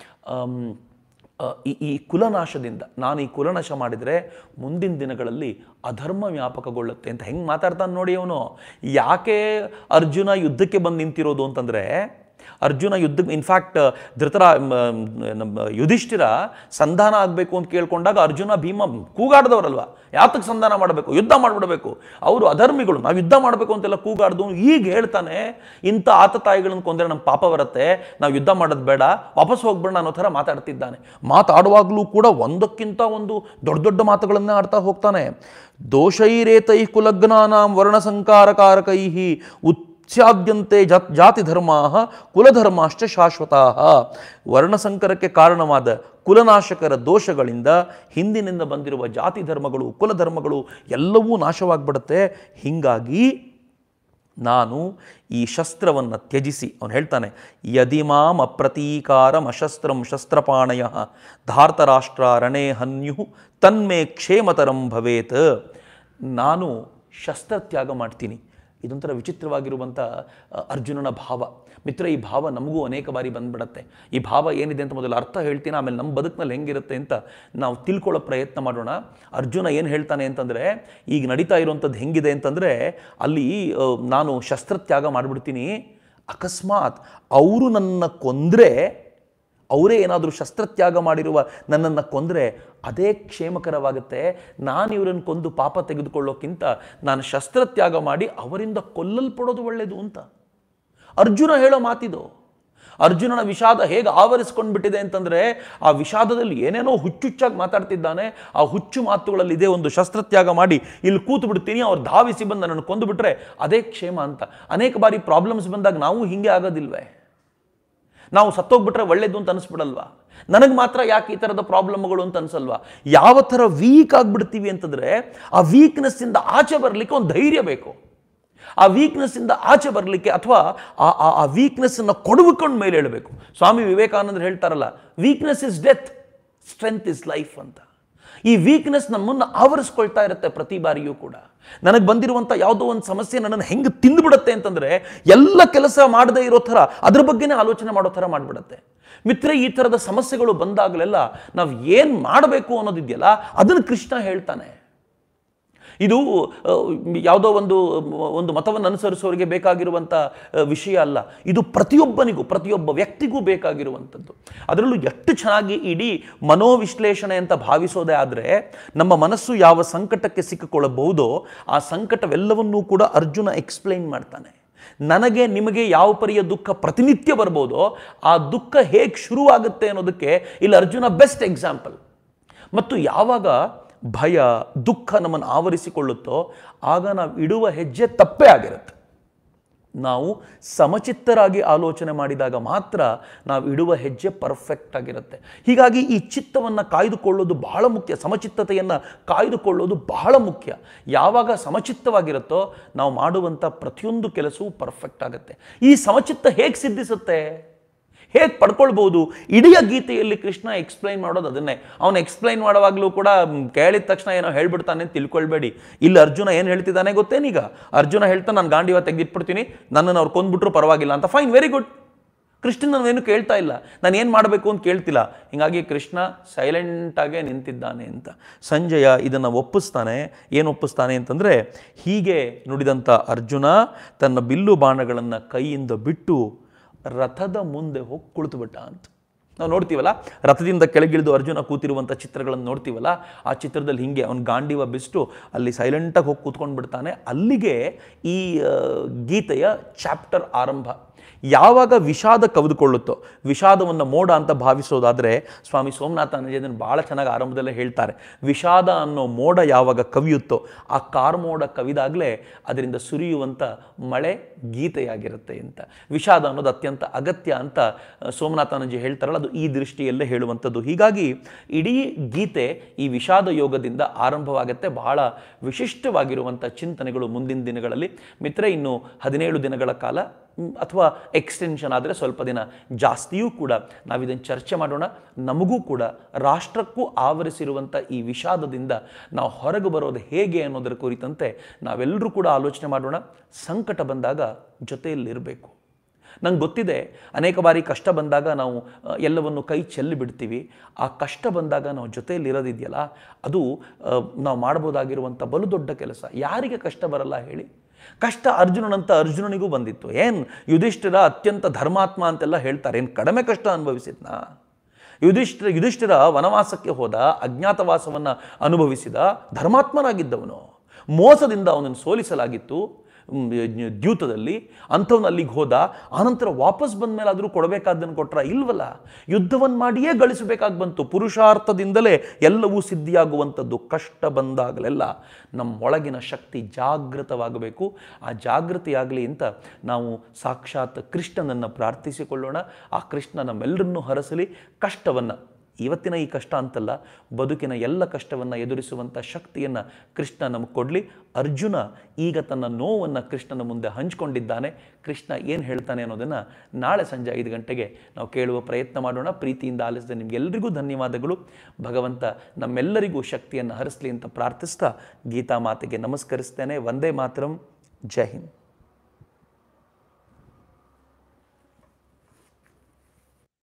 ಈ ಈ ಕುಲನಾಶದಿಂದ ನಾನು ಈ ಕುಲನಾಶ ಮಾಡಿದರೆ ಮುಂದಿನ ದಿನಗಳಲ್ಲಿ ಅಧರ್ಮ ವ್ಯಾಪಕಗೊಳ್ಳುತ್ತೆ ಅಂತ ಹೆಂಗೆ ಮಾತಾಡ್ತಾನೆ ನೋಡಿ ಅವನು ಯಾಕೆ ಅರ್ಜುನ ಯುದ್ಧಕ್ಕೆ ಬಂದು ನಿಂತಿರೋದು ಅಂತಂದರೆ ಅರ್ಜುನ ಯುದ್ಧ ಇನ್ಫ್ಯಾಕ್ಟ್ ಧೃತರ ಮ, ನಮ್ಮ ಯುಧಿಷ್ಠಿರ ಸಂಧಾನ ಆಗಬೇಕು ಅಂತ ಕೇಳ್ಕೊಂಡಾಗ ಅರ್ಜುನ ಭೀಮ ಕೂಗಾಡ್ದವ್ರಲ್ವ ಯಾತಕ್ಕೆ ಸಂಧಾನ ಮಾಡಬೇಕು ಯುದ್ಧ ಮಾಡಿಬಿಡಬೇಕು ಅವರು ಅಧರ್ಮಿಗಳು ನಾವು ಯುದ್ಧ ಮಾಡಬೇಕು ಅಂತೆಲ್ಲ ಕೂಗಾಡ್ದು ಈಗ ಹೇಳ್ತಾನೆ ಇಂಥ ಆತತಾಯಿಗಳನ್ನು ಕೊಂದರೆ ನಮ್ಮ ಪಾಪ ಬರುತ್ತೆ ನಾವು ಯುದ್ಧ ಮಾಡೋದು ಬೇಡ ವಾಪಸ್ ಹೋಗ್ಬೇಡ ಅನ್ನೋ ಥರ ಮಾತಾಡ್ತಿದ್ದಾನೆ ಮಾತಾಡುವಾಗಲೂ ಕೂಡ ಒಂದಕ್ಕಿಂತ ಒಂದು ದೊಡ್ಡ ದೊಡ್ಡ ಮಾತುಗಳನ್ನೇ ಆಡ್ತಾ ಹೋಗ್ತಾನೆ ದೋಷೈರೇತೈ ಕುಲಗ್ನಾನಾಂ ವರ್ಣಸಂಕಾರಕಾರಕೈ ಉಚ್ಚಾದ್ಯಂತೆ ಜಾತ್ ಜಾತಿ ಧರ್ಮಾ ಕುಲಧರ್ಮಾಶ್ಚ ಶಾಶ್ವತಾ ವರ್ಣಸಂಕರಕ್ಕೆ ಕಾರಣವಾದ ಕುಲನಾಶಕರ ದೋಷಗಳಿಂದ ಹಿಂದಿನಿಂದ ಬಂದಿರುವ ಜಾತಿ ಧರ್ಮಗಳು ಕುಲಧರ್ಮಗಳು ಎಲ್ಲವೂ ನಾಶವಾಗ್ಬಿಡುತ್ತೆ ಹೀಗಾಗಿ ನಾನು ಈ ಶಸ್ತ್ರವನ್ನು ತ್ಯಜಿಸಿ ಅವನು ಹೇಳ್ತಾನೆ ಯದಿಮಾಂ ಅಪ್ರತೀಕಾರಂ ಅಶಸ್ತ್ರಂ ಶಸ್ತ್ರಪಾಣಯ ಧಾರ್ತರಾಷ್ಟ್ರ ರಣೇ ಹನ್ಯು ತನ್ಮೇ ಕ್ಷೇಮತರಂ ಭವೇತ್ ನಾನು ಶಸ್ತ್ರತ್ಯಾಗ ಮಾಡ್ತೀನಿ ಇದೊಂಥರ ವಿಚಿತ್ರವಾಗಿರುವಂಥ ಅ, ಅರ್ಜುನನ ಭಾವ ಮಿತ್ರ ಈ ಭಾವ ನಮಗೂ ಅನೇಕ ಬಾರಿ ಬಂದ್ಬಿಡತ್ತೆ ಈ ಭಾವ ಏನಿದೆ ಅಂತ ಮೊದಲು ಅರ್ಥ ಹೇಳ್ತೀನಿ ಆಮೇಲೆ ನಮ್ಮ ಬದುಕಿನಲ್ಲಿ ಹೆಂಗಿರುತ್ತೆ ಅಂತ ನಾವು ತಿಳ್ಕೊಳ್ಳೋ ಪ್ರಯತ್ನ ಮಾಡೋಣ ಅರ್ಜುನ ಏನು ಹೇಳ್ತಾನೆ ಅಂತಂದರೆ ಈಗ ನಡೀತಾ ಇರುವಂಥದ್ದು ಹೆಂಗಿದೆ ಅಂತಂದರೆ ಅಲ್ಲಿ ಅ, ನಾನು ಶಸ್ತ್ರತ್ಯಾಗ ಮಾಡಿಬಿಡ್ತೀನಿ ಅಕಸ್ಮಾತ್ ಅವರು ನನ್ನ ಕೊಂದರೆ ಅವರೇ ಏನಾದರೂ ಶಸ್ತ್ರತ್ಯಾಗ ಮಾಡಿರುವ ನನ್ನನ್ನು ಕೊಂದರೆ ಅದೇ ಕ್ಷೇಮಕರವಾಗುತ್ತೆ ನಾನು ಇವರನ್ನು ಕೊಂದು ಪಾಪ ತೆಗೆದುಕೊಳ್ಳೋಕ್ಕಿಂತ ನಾನು ಶಸ್ತ್ರತ್ಯಾಗ ಮಾಡಿ ಅವರಿಂದ ಕೊಲ್ಲಲ್ಪಡೋದು ಒಳ್ಳೆಯದು ಅಂತ ಅರ್ಜುನ ಹೇಳೋ ಮಾತಿದು ಅರ್ಜುನನ ವಿಷಾದ ಹೇಗೆ ಆವರಿಸ್ಕೊಂಡು ಬಿಟ್ಟಿದೆ ಅಂತಂದರೆ ಆ ವಿಷಾದದಲ್ಲಿ ಏನೇನೋ ಹುಚ್ಚುಚ್ಚಾಗಿ ಮಾತಾಡ್ತಿದ್ದಾನೆ ಆ ಹುಚ್ಚು ಮಾತುಗಳಲ್ಲಿ ಇದೇ ಒಂದು ಶಸ್ತ್ರತ್ಯಾಗ ಮಾಡಿ ಇಲ್ಲಿ ಕೂತು ಬಿಡ್ತೀನಿ ಅವ್ರು ಧಾವಿಸಿ ಬಂದು ನನ್ನನ್ನು ಕೊಂದು ಬಿಟ್ರೆ ಅದೇ ಕ್ಷೇಮ ಅಂತ ಅನೇಕ ಬಾರಿ ಪ್ರಾಬ್ಲಮ್ಸ್ ಬಂದಾಗ ನಾವು ಹಿಂಗೆ ಆಗೋದಿಲ್ವೇ ನಾವು ಸತ್ತೋಗ್ಬಿಟ್ರೆ ಒಳ್ಳೇದು ಅಂತ ಅನಿಸ್ಬಿಡಲ್ವಾ ನನಗೆ ಮಾತ್ರ ಯಾಕೆ ಈ ಥರದ ಪ್ರಾಬ್ಲಮ್ಗಳು ಅಂತ ಅನ್ಸಲ್ವಾ ಯಾವ ಥರ ವೀಕ್ ಆಗಿಬಿಡ್ತೀವಿ ಅಂತಂದರೆ ಆ ವೀಕ್ನೆಸ್ಸಿಂದ ಆಚೆ ಬರಲಿಕ್ಕೆ ಒಂದು ಧೈರ್ಯ ಬೇಕು ಆ ವೀಕ್ನೆಸ್ಸಿಂದ ಆಚೆ ಬರಲಿಕ್ಕೆ ಅಥವಾ ಆ ಆ- ಆ ವೀಕ್ನೆಸ್ಸನ್ನು ಕೊಡವಿಕೊಂಡು ಮೇಲೆ ಹೇಳಬೇಕು ಸ್ವಾಮಿ ವಿವೇಕಾನಂದರು ಹೇಳ್ತಾರಲ್ಲ weakness is death strength is life ಅಂತ ಈ ವೀಕ್ನೆಸ್ ನಮ್ಮನ್ನು ಆವರಿಸ್ಕೊಳ್ತಾ ಇರುತ್ತೆ ಪ್ರತಿ ಬಾರಿಯೂ ಕೂಡ ನನಗೆ ಬಂದಿರುವಂಥ ಯಾವುದೋ ಒಂದು ಸಮಸ್ಯೆ ನನ್ನನ್ನು ಹೆಂಗೆ ತಿಂದುಬಿಡುತ್ತೆ ಅಂತಂದರೆ ಎಲ್ಲ ಕೆಲಸ ಮಾಡದೇ ಇರೋ ಥರ ಅದ್ರ ಬಗ್ಗೆನೇ ಆಲೋಚನೆ ಮಾಡೋ ಥರ ಮಾಡಿಬಿಡುತ್ತೆ ಮಿತ್ರ ಈ ಥರದ ಸಮಸ್ಯೆಗಳು ಬಂದಾಗಲೆಲ್ಲ ನಾವು ಏನು ಮಾಡಬೇಕು ಅನ್ನೋದಿದೆಯಲ್ಲ ಅದನ್ನು ಕೃಷ್ಣ ಹೇಳ್ತಾನೆ ಇದು ಆ, ಯಾವುದೋ ಒಂದು ಒಂದು ಮತವನ್ನು ಅನುಸರಿಸೋರಿಗೆ ಬೇಕಾಗಿರುವಂಥ ಆ, ವಿಷಯ ಅಲ್ಲ ಇದು ಪ್ರತಿಯೊಬ್ಬನಿಗೂ ಪ್ರತಿಯೊಬ್ಬ ವ್ಯಕ್ತಿಗೂ ಬೇಕಾಗಿರುವಂಥದ್ದು ಅದರಲ್ಲೂ ಎಷ್ಟು ಚೆನ್ನಾಗಿ ಇಡೀ ಮನೋವಿಶ್ಲೇಷಣೆ ಅಂತ ಭಾವಿಸೋದೇ ಆದರೆ ನಮ್ಮ ಮನಸ್ಸು ಯಾವ ಸಂಕಟಕ್ಕೆ ಸಿಕ್ಕಿಕೊಳ್ಳಬಹುದೋ ಆ ಸಂಕಟವೆಲ್ಲವನ್ನೂ ಕೂಡ ಅರ್ಜುನ ಎಕ್ಸ್ಪ್ಲೈನ್ ಮಾಡ್ತಾನೆ ನನಗೆ ನಿಮಗೆ ಯಾವ ಪರಿಯ ದುಃಖ ಪ್ರತಿನಿತ್ಯ ಬರ್ಬೋದೋ ಆ ದುಃಖ ಹೇಗೆ ಶುರುವಾಗುತ್ತೆ ಅನ್ನೋದಕ್ಕೆ ಇಲ್ಲಿ ಅರ್ಜುನ ಬೆಸ್ಟ್ ಎಕ್ಸಾಂಪಲ್ ಮತ್ತು ಯಾವಾಗ ಭಯ ದುಃಖ ನಮ್ಮನ್ನು ಆವರಿಸಿಕೊಳ್ಳುತ್ತೋ ಆಗ ನಾವು ಇಡುವ ಹೆಜ್ಜೆ ತಪ್ಪೇ ಆಗಿರುತ್ತೆ ನಾವು ಸಮಚಿತ್ತರಾಗಿ ಆಲೋಚನೆ ಮಾಡಿದಾಗ ಮಾತ್ರ ನಾವು ಇಡುವ ಹೆಜ್ಜೆ ಪರ್ಫೆಕ್ಟ್ ಆಗಿರುತ್ತೆ ಹೀಗಾಗಿ ಈ ಚಿತ್ತವನ್ನು ಕಾಯ್ದುಕೊಳ್ಳೋದು ಬಹಳ ಮುಖ್ಯ ಸಮಚಿತ್ತತೆಯನ್ನು ಕಾಯ್ದುಕೊಳ್ಳೋದು ಬಹಳ ಮುಖ್ಯ ಯಾವಾಗ ಸಮಚಿತ್ತವಾಗಿರುತ್ತೋ ನಾವು ಮಾಡುವಂಥ ಪ್ರತಿಯೊಂದು ಕೆಲಸವೂ ಪರ್ಫೆಕ್ಟ್ ಆಗುತ್ತೆ ಈ ಸಮಚಿತ್ತ ಹೇಗೆ ಸಿದ್ಧಿಸುತ್ತೆ ಹೇಗೆ ಪಡ್ಕೊಳ್ಬೋದು ಇಡೀ ಗೀತೆಯಲ್ಲಿ ಕೃಷ್ಣ ಎಕ್ಸ್ಪ್ಲೈನ್ ಮಾಡೋದು ಅದನ್ನೇ ಅವನು ಎಕ್ಸ್ಪ್ಲೈನ್ ಮಾಡುವಾಗಲೂ ಕೂಡ ಮ್, ಕೇಳಿದ ತಕ್ಷಣ ಏನೋ ಹೇಳ್ಬಿಡ್ತಾನೆ ಅಂತ ತಿಳ್ಕೊಳ್ಬೇಡಿ ಇಲ್ಲಿ ಅರ್ಜುನ ಏನು ಹೇಳ್ತಿದ್ದಾನೆ ಗೊತ್ತೇನೀಗ ಅರ್ಜುನ ಹೇಳ್ತಾ ನಾನು ಗಾಂಡಿವ ತೆಗೆದಿಟ್ಬಿಡ್ತೀನಿ ನನ್ನನ್ನು ಅವ್ರು ಕೊಂದ್ಬಿಟ್ರು ಪರವಾಗಿಲ್ಲ ಅಂತ ಫೈನ್ ವೆರಿ ಗುಡ್ ಕೃಷ್ಣ ನಾನೇನು ಕೇಳ್ತಾ ಇಲ್ಲ ನಾನು ಏನು ಮಾಡಬೇಕು ಅಂತ ಕೇಳ್ತಿಲ್ಲ ಹೀಗಾಗಿ ಕೃಷ್ಣ ಸೈಲೆಂಟಾಗೇ ನಿಂತಿದ್ದಾನೆ ಅಂತ ಸಂಜಯ ಇದನ್ನು ಒಪ್ಪಿಸ್ತಾನೆ ಏನು ಒಪ್ಪಿಸ್ತಾನೆ ಅಂತಂದರೆ ಹೀಗೆ ನುಡಿದಂಥ ಅರ್ಜುನ ತನ್ನ ಬಿಲ್ಲು ಬಾಣಗಳನ್ನು ಕೈಯಿಂದ ಬಿಟ್ಟು ರಥದ ಮುಂದೆ ಹೋಗಿ ಕುಳಿತುಬಿಟ್ಟ ಅಂತ ನಾವು ನೋಡ್ತೀವಲ್ಲ ರಥದಿಂದ ಕೆಳಗಿಳಿದು ಅರ್ಜುನ ಕೂತಿರುವಂಥ ಚಿತ್ರಗಳನ್ನು ನೋಡ್ತೀವಲ್ಲ ಆ ಚಿತ್ರದಲ್ಲಿ ಹಿಂಗೆ ಅವ್ನು ಗಾಂಡಿವ ಬಿಸ್ಟು ಅಲ್ಲಿ ಸೈಲೆಂಟಾಗಿ ಹೋಗಿ ಕೂತ್ಕೊಂಡು ಬಿಡ್ತಾನೆ ಅಲ್ಲಿಗೆ ಈ ಆ, ಗೀತೆಯ ಚಾಪ್ಟರ್ ಆರಂಭ ಯಾವಾಗ ವಿಷಾದ ಕವಿದುಕೊಳ್ಳುತ್ತೋ ವಿಷಾದವನ್ನು ಮೋಡ ಅಂತ ಭಾವಿಸೋದಾದರೆ ಸ್ವಾಮಿ ಸೋಮನಾಥಾನಂದ ಅದನ್ನು ಭಾಳ ಚೆನ್ನಾಗಿ ಆರಂಭದಲ್ಲೇ ಹೇಳ್ತಾರೆ ವಿಷಾದ ಅನ್ನೋ ಮೋಡ ಯಾವಾಗ ಕವಿಯುತ್ತೋ ಆ ಕಾರ್ಮೋಡ ಕವಿದಾಗಲೇ ಅದರಿಂದ ಸುರಿಯುವಂಥ ಮಳೆ ಗೀತೆಯಾಗಿರುತ್ತೆ ಅಂತ ವಿಷಾದ ಅನ್ನೋದು ಅತ್ಯಂತ ಅಗತ್ಯ ಅಂತ ಆ, ಸೋಮನಾಥಾನಂಜಿ ಹೇಳ್ತಾರಲ್ಲ ಅದು ಈ ದೃಷ್ಟಿಯಲ್ಲೇ ಹೇಳುವಂಥದ್ದು ಹೀಗಾಗಿ ಇಡೀ ಗೀತೆ ಈ ವಿಷಾದ ಯೋಗದಿಂದ ಆರಂಭವಾಗುತ್ತೆ ಬಹಳ ವಿಶಿಷ್ಟವಾಗಿರುವಂಥ ಚಿಂತನೆಗಳು ಮುಂದಿನ ದಿನಗಳಲ್ಲಿ ಮಿತ್ರ ಇನ್ನು ಹದಿನೇಳು ದಿನಗಳ ಕಾಲ ಮ್, ಅಥವಾ ಎಕ್ಸ್ಟೆನ್ಷನ್ ಆದರೆ ಸ್ವಲ್ಪ ದಿನ ಜಾಸ್ತಿಯೂ ಕೂಡ ನಾವಿದನ್ನು ಚರ್ಚೆ ಮಾಡೋಣ ನಮಗೂ ಕೂಡ ರಾಷ್ಟ್ರಕ್ಕೂ ಆವರಿಸಿರುವಂಥ ಈ ವಿಷಾದದಿಂದ ನಾವು ಹೊರಗೆ ಬರೋದು ಹೇಗೆ ಅನ್ನೋದರ ಕುರಿತಂತೆ ನಾವೆಲ್ಲರೂ ಕೂಡ ಆಲೋಚನೆ ಮಾಡೋಣ ಸಂಕಟ ಬಂದಾಗ ಜೊತೆಯಲ್ಲಿರಬೇಕು ನಂಗೆ ಗೊತ್ತಿದೆ ಅನೇಕ ಬಾರಿ ಕಷ್ಟ ಬಂದಾಗ ನಾವು ಆ, ಎಲ್ಲವನ್ನು ಕೈ ಚೆಲ್ಲಿ ಬಿಡ್ತೀವಿ ಆ ಕಷ್ಟ ಬಂದಾಗ ನಾವು ಜೊತೆಯಲ್ಲಿ ಇರೋದಿದೆಯಲ್ಲ ಅದು ಆ, ನಾವು ಮಾಡ್ಬೋದಾಗಿರುವಂಥ ಬಲು ದೊಡ್ಡ ಕೆಲಸ ಯಾರಿಗೆ ಕಷ್ಟ ಬರಲ್ಲ ಹೇಳಿ ಕಷ್ಟ ಅರ್ಜುನನಂತ ಅರ್ಜುನನಿಗೂ ಬಂದಿತ್ತು ಏನು ಯುಧಿಷ್ಠಿರ ಅತ್ಯಂತ ಧರ್ಮಾತ್ಮ ಅಂತೆಲ್ಲ ಹೇಳ್ತಾರೆ ಏನು ಕಡಿಮೆ ಕಷ್ಟ ಅನುಭವಿಸಿದ್ನಾ ಯುಧಿಷ್ಠಿರ ಯುಧಿಷ್ಠಿರ ವನವಾಸಕ್ಕೆ ಹೋದ ಅಜ್ಞಾತವಾಸವನ್ನು ಅನುಭವಿಸಿದ ಧರ್ಮಾತ್ಮನಾಗಿದ್ದವನು ಮೋಸದಿಂದ ಅವನನ್ನು ಸೋಲಿಸಲಾಗಿತ್ತು ಮ್, ದ್ಯೂತದಲ್ಲಿ ಅಂಥವ್ನು ಅಲ್ಲಿಗೆ ಹೋದ ಆನಂತರ ವಾಪಸ್ ಬಂದ ಮೇಲೆ ಆದರೂ ಕೊಡಬೇಕಾದ್ದನ್ನು ಕೊಟ್ರ ಇಲ್ವಲ್ಲ ಯುದ್ಧವನ್ನು ಮಾಡಿಯೇ ಗಳಿಸಬೇಕಾಗಿ ಬಂತು ಪುರುಷಾರ್ಥದಿಂದಲೇ ಎಲ್ಲವೂ ಸಿದ್ಧಿಯಾಗುವಂಥದ್ದು ಕಷ್ಟ ಬಂದಾಗಲೆಲ್ಲ ನಮ್ಮ ಒಳಗಿನ ಶಕ್ತಿ ಜಾಗೃತವಾಗಬೇಕು ಆ ಜಾಗೃತಿಯಾಗಲಿ ಅಂತ ನಾವು ಸಾಕ್ಷಾತ್ ಕೃಷ್ಣನನ್ನು ಪ್ರಾರ್ಥಿಸಿಕೊಳ್ಳೋಣ ಆ ಕೃಷ್ಣ ನಮ್ಮೆಲ್ಲರನ್ನೂ ಹರಸಲಿ ಕಷ್ಟವನ್ನು ಇವತ್ತಿನ ಈ ಕಷ್ಟ ಅಂತಲ್ಲ ಬದುಕಿನ ಎಲ್ಲ ಕಷ್ಟವನ್ನು ಎದುರಿಸುವಂಥ ಶಕ್ತಿಯನ್ನು ಕೃಷ್ಣ ನಮಗೆ ಕೊಡಲಿ ಅರ್ಜುನ ಈಗ ತನ್ನ ನೋವನ್ನು ಕೃಷ್ಣನ ಮುಂದೆ ಹಂಚಿಕೊಂಡಿದ್ದಾನೆ ಕೃಷ್ಣ ಏನು ಹೇಳ್ತಾನೆ ಅನ್ನೋದನ್ನು ನಾಳೆ ಸಂಜೆ ಐದು ಗಂಟೆಗೆ ನಾವು ಕೇಳುವ ಪ್ರಯತ್ನ ಮಾಡೋಣ ಪ್ರೀತಿಯಿಂದ ಆಲಿಸಿದ ನಿಮಗೆಲ್ಲರಿಗೂ ಧನ್ಯವಾದಗಳು ಭಗವಂತ ನಮ್ಮೆಲ್ಲರಿಗೂ ಶಕ್ತಿಯನ್ನು ಹರಿಸಲಿ ಅಂತ ಪ್ರಾರ್ಥಿಸ್ತಾ ಗೀತಾ ಮಾತೆಗೆ ನಮಸ್ಕರಿಸ್ತೇನೆ ವಂದೇ ಮಾತರಂ ಜೈ ಹಿಂದ್